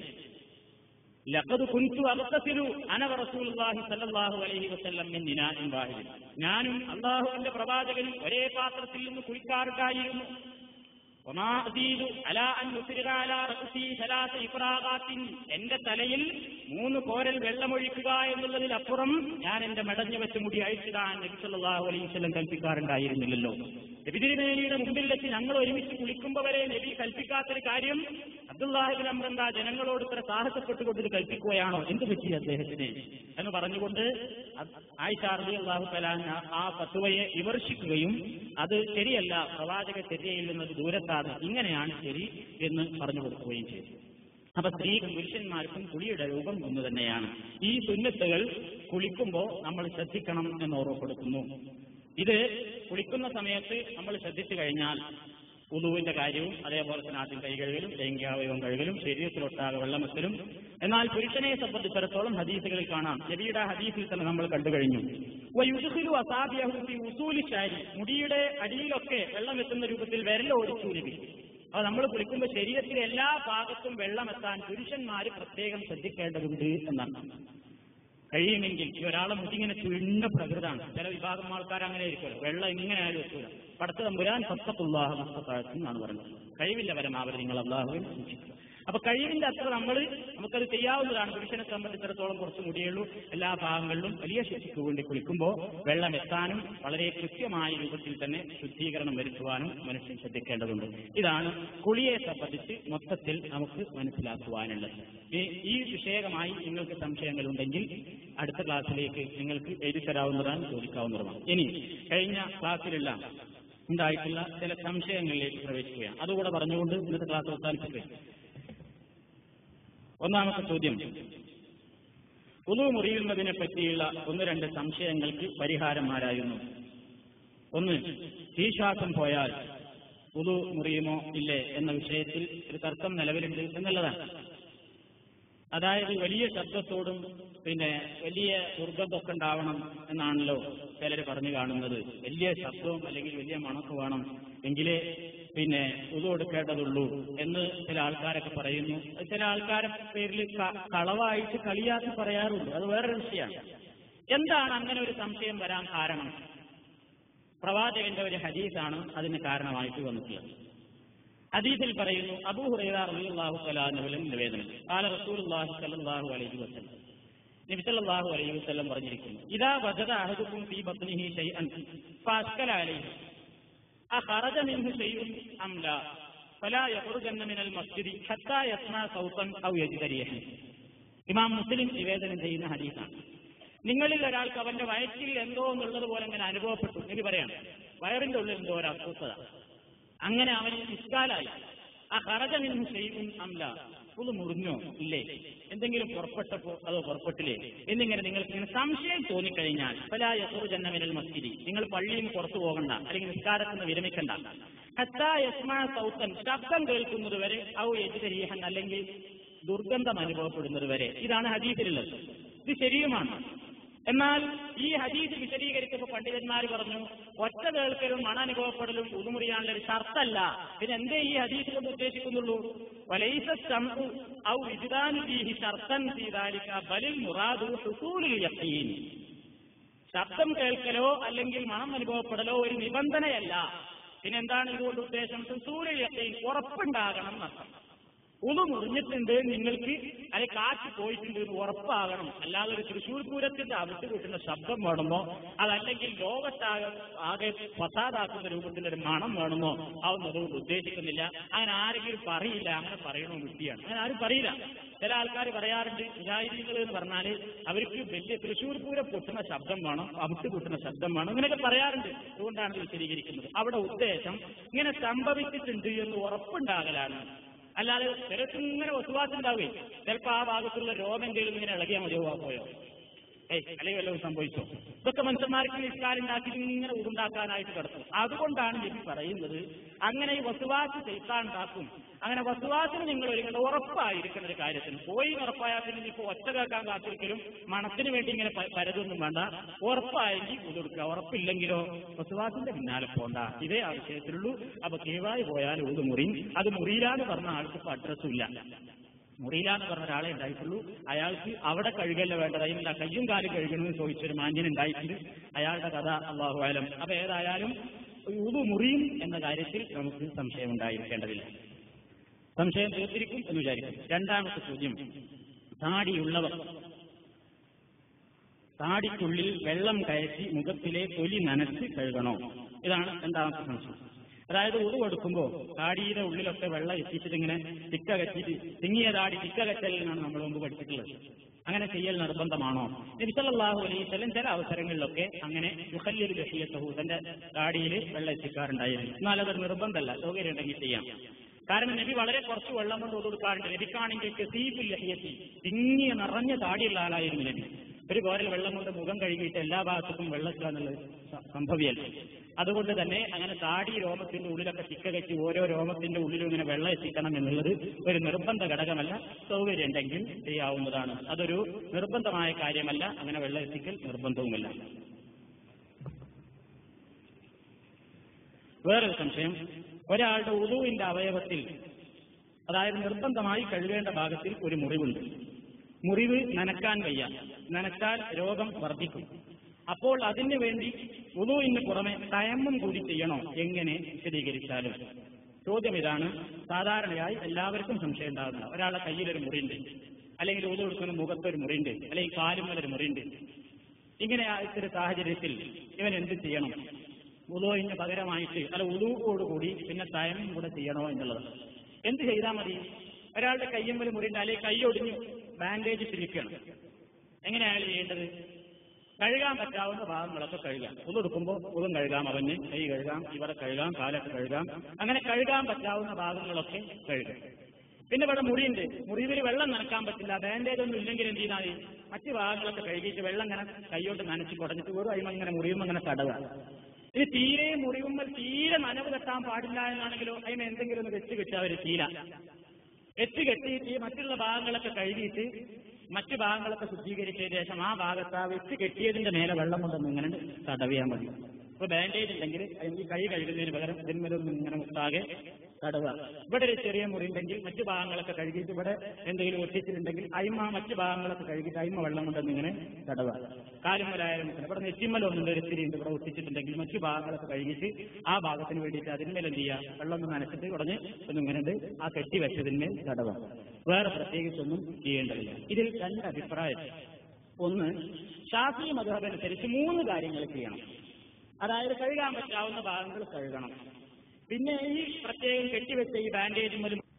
Speaker 1: ലഖദ് കുൻതു അഗത്തസിലു അനവ റസൂലുള്ളാഹി സ്വല്ലല്ലാഹു അലൈഹി വസല്ലം മിൻ ഇനാഇൻ വാഹിദിൻ ഞാനും അള്ളാഹുവിന്റെ പ്രവാചകനും ഒരേ പാത്രത്തിൽ നിന്ന് കുളിക്കാറുണ്ടായിരുന്നു വമാ അസീദു അലാ അൻ യുസ്രിഗ അലാ റഅസി സലാസ ഇഫ്രാഗാത്തിൻ എന്റെ തലയിൽ മൂന്ന് കോരൽ വെള്ളമൊഴിക്കുക എന്നുള്ളതിലപ്പുറം ഞാൻ എന്റെ മെടഞ്ഞു വെച്ച മുടി അഴിച്ചിടാൻ നബി സല്ലല്ലാഹു അലൈഹി വസല്ലം കൽപ്പിക്കാറുണ്ടായിരുന്നില്ലല്ലോ നബി തിരുമേനിയുടെ മുമ്പിൽ വെച്ച് ഞങ്ങൾ ഒരുമിച്ച് കുളിക്കുമ്പോൾ വരെ നബി കൽപ്പിക്കാത്തൊരു കാര്യം അബ്ദുല്ലാഹിബിൻ അമ്രന്ത ജനങ്ങളോട് ഇത്ര സാഹസപ്പെട്ടുകൊണ്ട് ഇത് കൽപ്പിക്കുകയാണോ എന്ത് പറ്റി അദ്ദേഹത്തിന് എന്ന് പറഞ്ഞുകൊണ്ട് ആയിഷാർദി അള്ളാഹു തലാൻ ആ ഫത്വയെ വിമർശിക്കുകയും അത് ശരിയല്ല പ്രവാചക ചര്യയിൽ നിന്നത് ദൂരത്താണ് ഇങ്ങനെയാണ് ശരി എന്ന് പറഞ്ഞു കൊടുക്കുകയും ചെയ്തു അപ്പൊ സ്ത്രീ പുരുഷന്മാർക്കും കുളിയുടെ രൂപം ഒന്ന് തന്നെയാണ് ഈ സുന്നത്തുകൾ കുളിക്കുമ്പോൾ നമ്മൾ ശ്രദ്ധിക്കണം എന്ന് ഓർമ്മപ്പെടുത്തുന്നു ഇത് കുളിക്കുന്ന സമയത്ത് നമ്മൾ ശ്രദ്ധിച്ചു കഴിഞ്ഞാൽ ഉളുവിന്റെ കാര്യവും അതേപോലെ തന്നെ ആദ്യം കൈ കഴുകലും ലൈംഗികാവയവം കഴുകലും ശരീരത്തിലൊട്ടാകെ വെള്ളമെത്തലും എന്നാൽ പുരുഷനെ സംബന്ധിച്ചിടത്തോളം ഹദീസുകളിൽ കാണാം നബിയുടെ ഹദീസിൽ തന്നെ നമ്മൾ കണ്ടു കഴിഞ്ഞു വയുസുഖിലു അസാബിയഹുസി ഉസൂലി ശാരി മുടിയുടെ അടിയിലൊക്കെ വെള്ളം എത്തുന്ന രൂപത്തിൽ വിരലോടിച്ചു നബി അപ്പൊ നമ്മൾ കുളിക്കുമ്പോൾ ശരീരത്തിലെ എല്ലാ ഭാഗത്തും വെള്ളം എത്താൻ പുരുഷന്മാർ പ്രത്യേകം ശ്രദ്ധിക്കേണ്ടതുണ്ട് എന്നാണ് കഴിയുമെങ്കിൽ ഈ ഒരാളെ മുടിങ്ങനെ ചുരുണ്ട പ്രകൃതാണ് ചില വിഭാഗം ആൾക്കാർ അങ്ങനെ ആയിരിക്കുമല്ലോ വെള്ളം ഇങ്ങനെ ആയാലും എത്തൂല പടത്ത് തമ്പുരാൻ സത്തത്തുള്ളാഹ മസ്തത്താഴത്തും എന്നാണ് പറയുന്നത് കഴിവില്ല പരമാവധി നിങ്ങൾ അള്ളാഹുവിൽ സൂക്ഷിക്കുക അപ്പൊ കഴിവിന്റെ അത്ര നമ്മൾ നമുക്കത് ചെയ്യാവുന്നതാണ് പുരുഷനെ സംബന്ധിച്ചിടത്തോളം കുറച്ച് മുടിയുള്ളൂ എല്ലാ ഭാഗങ്ങളിലും വലിയ ശുദ്ധിക്ക് വേണ്ടി കുളിക്കുമ്പോൾ വെള്ളം എത്താനും വളരെ കൃത്യമായ രൂപത്തിൽ തന്നെ ശുദ്ധീകരണം വരുത്തുവാനും മനുഷ്യൻ ശ്രദ്ധിക്കേണ്ടതുണ്ട് ഇതാണ് കുളിയെ സംബന്ധിച്ച് മൊത്തത്തിൽ നമുക്ക് മനസ്സിലാക്കുവാനുള്ളത് ഈ ഈ വിഷയകമായി നിങ്ങൾക്ക് സംശയങ്ങളുണ്ടെങ്കിൽ അടുത്ത ക്ലാസ്സിലേക്ക് നിങ്ങൾക്ക് എഴുതി തരാവുന്നതാണ് ചോദിക്കാവുന്നതുമാണ് ഇനി കഴിഞ്ഞ ക്ലാസ്സിലുള്ള ഉണ്ടായിട്ടുള്ള ചില സംശയങ്ങളിലേക്ക് പ്രവേശിക്കുകയാണ് അതുകൂടെ പറഞ്ഞുകൊണ്ട് ഇന്നത്തെ ക്ലാസ് അവസാനിപ്പിക്കുകയാണ് ഒന്നാമത്തെ ചോദ്യം ഉളു മുറിയുന്നതിനെ പറ്റിയുള്ള ഒന്ന് രണ്ട് സംശയങ്ങൾക്ക് പരിഹാരമാരായിരുന്നു ഒന്ന് തീശ്വാസം പോയാൽ ഉളു മുറിയുമോ ഇല്ലേ എന്ന വിഷയത്തിൽ ഒരു തർക്കം നിലവിലുണ്ട് എന്നുള്ളതാണ് അതായത് വലിയ ശബ്ദത്തോടും പിന്നെ വലിയ ദുർഗന്ധമൊക്കെ ഉണ്ടാവണം എന്നാണല്ലോ ചിലർ പറഞ്ഞു കാണുന്നത് വലിയ ശബ്ദവും അല്ലെങ്കിൽ വലിയ മണക്ക് വേണം എങ്കിലേ പിന്നെ ഉതു കൊടുക്കേണ്ടതുള്ളൂ എന്ന് ചില ആൾക്കാരൊക്കെ പറയുന്നു ചില ആൾക്കാരുടെ പേരിൽ ക- കളവായിട്ട് കളിയാക്കി പറയാറുണ്ട് അത് വേറൊരു വിഷയമാണ് എന്താണ് അങ്ങനെ ഒരു സംശയം വരാൻ കാരണം പ്രവാചകന്റെ ഒരു ഹദീസാണ് അതിന് കാരണമായിട്ട് വന്നിട്ടുള്ളത് ഹദീസിൽ പറയുന്നു അബൂ ഹുറൈറ റളിയല്ലാഹു തആല അൻഹുവിലും നിവേദനം ഖാല റസൂലുള്ളാഹി സ്വല്ലല്ലാഹു അലൈഹി വസല്ലം നബി സല്ലല്ലാഹു അലൈഹി വസല്ലം പറഞ്ഞിരിക്കുന്നു ഇദാ വജദ അഹദുക്കും ഫീ ബത്നിഹി ശൈഅൻ ഫഅസ്കല അലൈഹി അഖറജ മിൻഹു ശൈഉൻ അം ലാ ഫലാ യഖ്റുജന്ന മിനൽ മസ്ജിദി ഹത്താ യസ്മഅ സൗതൻ ഔ യജിദ റിയഹൻ ഇമാം മുസ്ലിം നിവേദനം ചെയ്യുന്ന ഹദീസാണ് നിങ്ങളിൽ ഒരാൾക്ക് അവന്റെ വയറ്റിൽ എന്തോ എന്നുള്ളത് പോലെ അങ്ങനെ അനുഭവപ്പെട്ടു നബി പറയാണ് വയറിന്റെ ഉള്ളിൽ എന്തോ ഒരു അസ്വസ്ഥത അങ്ങനെ അവന് ഇസ്കാലായി ആ ഹറജ നിന്ന് ചെയ്യും അംല പുതു മുറിഞ്ഞോ ഇല്ലേ എന്തെങ്കിലും പുറപ്പെട്ടപ്പോ അതോ പുറപ്പെട്ടില്ലേ എന്നിങ്ങനെ നിങ്ങൾക്ക് ഇങ്ങനെ സംശയം തോന്നിക്കഴിഞ്ഞാൽ ഫലായ ജന്നമിനൽ മസ്ജിദി നിങ്ങൾ പള്ളിയിൽ നിന്ന് പുറത്തു പോകണ്ട അല്ലെങ്കിൽ നിസ്കാരത്തിൽ നിന്ന് വിരമിക്കണ്ട ഹത്താ യസ്മാ സൗത്തൻ ശബ്ദം കേൾക്കുന്നത് വരെ ഔ യജിതരീഹൻ അല്ലെങ്കിൽ ദുർഗന്ധം അനുഭവപ്പെടുന്നത് വരെ ഇതാണ് ഹദീസിലുള്ളത് ഇത് ശരിയുമാണ് എന്നാൽ ഈ ഹദീസ് വിശദീകരിച്ചപ്പോൾ പണ്ഡിതന്മാർ പറഞ്ഞു ഒറ്റ കേൾക്കലും മണനുഭവപ്പെടലും ഉതുമുറിയാനുള്ള ഒരു ഷർത്തല്ല പിന്നെ എന്തേ ഈ ഹദീസ് കൊണ്ട് ഉദ്ദേശിക്കുന്നുള്ളൂ വലൈസ ശംഉ ഔ ഇജ്ദാനു ഫീഹി ഷർത്തൻ ഫീ ദാലിക ബലിൽ മുറാദു ഹുസൂലുൽ യഖീൻ ശബ്ദം കേൾക്കലോ അല്ലെങ്കിൽ മണം അനുഭവപ്പെടലോ ഒരു നിബന്ധനയല്ല പിന്നെ എന്താണ് ഇതുകൊണ്ട് ഉദ്ദേശം ഹുസൂലുൽ യഖീൻ ഉറപ്പുണ്ടാകണം എന്നർത്ഥം ഉളു മുറിഞ്ഞിട്ടുണ്ട് നിങ്ങൾക്ക് അല്ലെ കാറ്റ് പോയിട്ടുണ്ട് എന്ന് ഉറപ്പാകണം അല്ലാതെ ഒരു തൃശൂർ പൂരത്തിന്റെ അവിട്ട് കൂട്ടുന്ന ശബ്ദം വേണമെന്നോ അതല്ലെങ്കിൽ ലോകത്താകെ ആകെ ഫസാദാക്കുന്ന രൂപത്തിൽ ഒരു മണം വേണമെന്നോ അതൊന്നും അതുകൊണ്ട് ഉദ്ദേശിക്കുന്നില്ല അങ്ങനെ ആരെങ്കിലും പറയില്ല അങ്ങനെ പറയണോ വിട്ടിയാണ് അങ്ങനെ ആരും പറയില്ല ചില ആൾക്കാർ പറയാറുണ്ട് മുജാഹിദീകൾ എന്ന് പറഞ്ഞാൽ അവർക്ക് വലിയ തൃശൂർ പൂരം പൊട്ടുന്ന ശബ്ദം വേണം അവിട്ട് കൂട്ടുന്ന ശബ്ദം വേണം ഇങ്ങനെയൊക്കെ പറയാറുണ്ട് അതുകൊണ്ടാണ് ഇത് വിശദീകരിക്കുന്നത് അവിടെ ഉദ്ദേശം ഇങ്ങനെ സംഭവിച്ചിട്ടുണ്ട് എന്ന് ഉറപ്പുണ്ടാകലാണ് അല്ലാതെ ചിലർക്ക് ഇങ്ങനെ ഒത്തുവാസം ഉണ്ടാവുകയും ചിലപ്പോൾ ആ ഭാഗത്തുള്ള രോഗം എന്തെങ്കിലും ഇങ്ങനെ ഇളകിയാൽ മതിയോ പോയോ ഏയ് അല്ലെങ്കിൽ വല്ലതും സംഭവിച്ചോ ഇതൊക്കെ മനുഷ്യന്മാർക്ക് നിസ്കാരുണ്ടാക്കി ഇങ്ങനെ ഉരുണ്ടാക്കാനായിട്ട് കിടക്കും അതുകൊണ്ടാണ് നബി പറയുന്നത് അങ്ങനെ ഈ വസുവാസ് ചെയ്താണ്ടാക്കും അങ്ങനെ വസുവാസിന് നിങ്ങൾ ഒരുങ്ങേണ്ട ഉറപ്പായിരിക്കുന്ന ഒരു കാര്യത്തിന് പോയി ഉറപ്പായാൽ പിന്നെ ഇപ്പോൾ ഒറ്റ കേൾക്കാൻ കാത്തിരിക്കലും മണത്തിന് വേണ്ടി ഇങ്ങനെ പ- പരതൊന്നും വേണ്ട ഉറപ്പായെങ്കിൽ ഉതെടുക്കുക ഉറപ്പില്ലെങ്കിലോ വസുവാസിന്റെ പിന്നാലെ പോണ്ട ഇതേ ആ വിഷയത്തിലുള്ളൂ അപ്പൊ കീവായി പോയാൽ ഊത് മുറി അത് മുറിയിലാന്ന് പറഞ്ഞ ആൾക്ക് ഇപ്പൊ അഡ്രസ്സും ഇല്ല മുറിയില എന്ന് പറഞ്ഞ ഒരാളെ ഉണ്ടായിട്ടുള്ളൂ അയാൾക്ക് അവിടെ കഴുകല്ല വേണ്ടത് അതിനുള്ള കയ്യും കാലും കഴുകണമെന്ന് ചോദിച്ചൊരു മാന്യൻ ഉണ്ടായിട്ടുണ്ട് അയാളുടെ കഥ അള്ളാഹു ആലം അപ്പൊ ഏതായാലും ഉതു മുറിയും എന്ന കാര്യത്തിൽ നമുക്ക് സംശയം ഉണ്ടായിരിക്കേണ്ടതില്ല സംശയം തീർത്തിരിക്കും എന്ന് വിചാരിക്കും രണ്ടാമത്തെ ചോദ്യം താടിയുള്ളവർ താടിക്കുള്ളിൽ വെള്ളം കയറ്റി മുഖത്തിലെ തൊലി നനച്ച് കഴുകണോ ഇതാണ് രണ്ടാമത്തെ സംശയം അതായത് ഉറു കൊടുക്കുമ്പോൾ താടിയുടെ ഉള്ളിലൊക്കെ വെള്ളം എത്തിച്ചിട്ട് ഇങ്ങനെ തിക്ക കറ്റിട്ട് തിങ്ങിയ താടി തിക്ക കറ്റലിൽ നിന്നാണ് നമ്മൾ മുമ്പ് പഠിച്ചിട്ടുള്ളത് അങ്ങനെ ചെയ്യൽ നിർബന്ധമാണോ നബിസല്ലാഹു അലൈഹി സ്വലം ചില അവസരങ്ങളിലൊക്കെ അങ്ങനെ യുഹല്ലിൽ ലഹിയത്തഹു തന്റെ താടിയിൽ വെള്ളം എത്തിക്കാറുണ്ടായിരുന്നു എന്നാൽ അത് നിർബന്ധമല്ല സൗകര്യം ഉണ്ടെങ്കിൽ ചെയ്യാം കാരണം നബി വളരെ കുറച്ച് വെള്ളം കൊണ്ട് ഒതുക്കാറുണ്ട് നബിക്കാണെങ്കിൽ കസീഫിൽ ലഹിയത്തി തിങ്ങിയ നിറഞ്ഞ താടിയുള്ള ആളായിരുന്നു നബി ഒരു കോരൽ വെള്ളം കൊണ്ട് മുഖം കഴുകിയിട്ട് എല്ലാ ഭാഗത്തും വെള്ളക്കുക എന്നുള്ളത് സ- സംഭവ്യമല്ല അതുകൊണ്ട് തന്നെ അങ്ങനെ താടി രോമത്തിന്റെ ഉള്ളിലൊക്കെ തിക്ക കെട്ടി ഓരോ രോമത്തിന്റെ ഉള്ളിലും ഇങ്ങനെ വെള്ളം എത്തിക്കണം എന്നുള്ളത് ഒരു നിർബന്ധ ഘടകമല്ല സൗകര്യം ഉണ്ടെങ്കിൽ ചെയ്യാവുന്നതാണ് അതൊരു നിർബന്ധമായ കാര്യമല്ല അങ്ങനെ വെള്ളം എത്തിക്കൽ നിർബന്ധവുമല്ല വേറൊരു സംശയം ഒരാളുടെ ഉദുവിന്റെ അവയവത്തിൽ അതായത് നിർബന്ധമായി കഴുകേണ്ട ഭാഗത്തിൽ ഒരു മുറിവുണ്ട് മുറിവ് നനക്കാൻ വയ്യ നനച്ചാൽ രോഗം വർദ്ധിക്കും അപ്പോൾ അതിനു വേണ്ടി ഉദുവിന് പുറമെ തയമ്മം കൂടി ചെയ്യണോ എങ്ങനെ വിശദീകരിച്ചാലും ചോദ്യം ഇതാണ് സാധാരണയായി എല്ലാവർക്കും സംശയം ഉണ്ടാകുന്ന ഒരാളുടെ കയ്യിലൊരു മുറിയുണ്ട് അല്ലെങ്കിൽ ഉദു കൊടുക്കുന്ന മുഖത്തൊരു മുറിയുണ്ട് അല്ലെങ്കിൽ കാലുമലൊരു മുറിയുണ്ട് ഇങ്ങനെ ആയിട്ടൊരു സാഹചര്യത്തിൽ ഇവൻ എന്ത് ചെയ്യണം ഉദുവിന് പകരമായിട്ട് അല്ല ഉദുവോടുകൂടി പിന്നെ തയമ്മും കൂടെ ചെയ്യണോ എന്നുള്ളത് എന്ത് ചെയ്താൽ മതി ഒരാളുടെ കയ്യമ്പല് മുറിയുണ്ട് അല്ലെങ്കിൽ കൈ ഒടിഞ്ഞു ബാൻഡേജ് ഇട്ടിരിക്കുകയാണ് എങ്ങനെയാണ് ചെയ്യേണ്ടത് കഴുകാൻ പറ്റാവുന്ന ഭാഗങ്ങളൊക്കെ കഴുകാം ഉതെടുക്കുമ്പോൾ ഉതും കഴുകാം അവന് കൈ കഴുകാം ഇവിടെ കഴുകാം കാലൊക്കെ കഴുകാം അങ്ങനെ കഴുകാൻ പറ്റാവുന്ന ഭാഗങ്ങളൊക്കെ കഴുകാം പിന്നെ ഇവിടെ മുറിയുണ്ട് മുറിവിൽ വെള്ളം നനക്കാൻ പറ്റില്ല ബാൻഡേജ് ഒന്നും ഇല്ലെങ്കിൽ എന്ത് ചെയ്താൽ മതി മറ്റു ഭാഗങ്ങളൊക്കെ കഴുകിയിട്ട് വെള്ളം ഇങ്ങനെ കൈയോട്ട് നനച്ച് കുടഞ്ഞിട്ട് വെറും അയിമ ഇങ്ങനെ മുറിയുമ്പോൾ ഇങ്ങനെ തടവുക ഇനി തീരെ മുറിയുമ്പോൾ തീരെ നനവ് കെട്ടാൻ പാടില്ല എന്നാണെങ്കിലോ അതിന് എന്തെങ്കിലും ഒന്ന് വെച്ച് കെട്ടി അവർ തീല വെച്ച് കെട്ടിയിട്ട് ഈ മറ്റുള്ള ഭാഗങ്ങളൊക്കെ കഴുകിയിട്ട് മറ്റു ഭാഗങ്ങളൊക്കെ ശുദ്ധീകരിച്ചതിന് ശേഷം ആ ഭാഗത്ത് ആ വെച്ച് കെട്ടിയതിന്റെ മേലെ വെള്ളം കൊണ്ടൊന്ന് ഇങ്ങനെ തടവിയാൽ മതി ഇപ്പൊ ബാൻഡേജ് ഉണ്ടെങ്കിൽ അതിന് കൈ കഴുകുന്നതിന് പകരം ഇതിന്മേലൊന്നും ഇങ്ങനെ മുത്താകെ തടവുക ഇവിടെ ഒരു ചെറിയ മുറി ഉണ്ടെങ്കിൽ മറ്റു ഭാഗങ്ങളൊക്കെ കഴുകിയിട്ട് ഇവിടെ എന്തെങ്കിലും ഒട്ടിച്ചിട്ടുണ്ടെങ്കിൽ അയിമ മറ്റു ഭാഗങ്ങളൊക്കെ കഴുകിയിട്ട് അയിമ വെള്ളം കൊണ്ടൊന്ന് ഇങ്ങനെ തടവുക കാലുമലായാലും ഇവിടെ നെറ്റിമ്മലൊന്നുണ്ട് ഒരു സ്ഥിതി ഉണ്ട് ഇവിടെ ഒട്ടിച്ചിട്ടുണ്ടെങ്കിൽ മറ്റു ഭാഗങ്ങളൊക്കെ കഴുകിയിട്ട് ആ ഭാഗത്തിന് വേണ്ടിയിട്ട് അതിന്മേൽ എന്ത് ചെയ്യുക വെള്ളം ഒന്ന് നനച്ചിട്ട് ഉടനെ ഒന്ന് ഇങ്ങനെ ഉണ്ട് ആ കെട്ടി വെച്ചതിന്മേൽ തടവുക വേറെ പ്രത്യേകിച്ചൊന്നും ചെയ്യേണ്ടതില്ല ഇതിൽ രണ്ട് അഭിപ്രായം ഒന്ന് ശാസ്ത്രീയ മതമനുസരിച്ച് മൂന്ന് കാര്യങ്ങൾ ചെയ്യണം അതായത് കഴുകാൻ പറ്റാവുന്ന ഭാഗങ്ങൾ കഴുകണം പിന്നെ ഈ പ്രത്യേകം കെട്ടിവെച്ച ഈ ബാൻഡേജും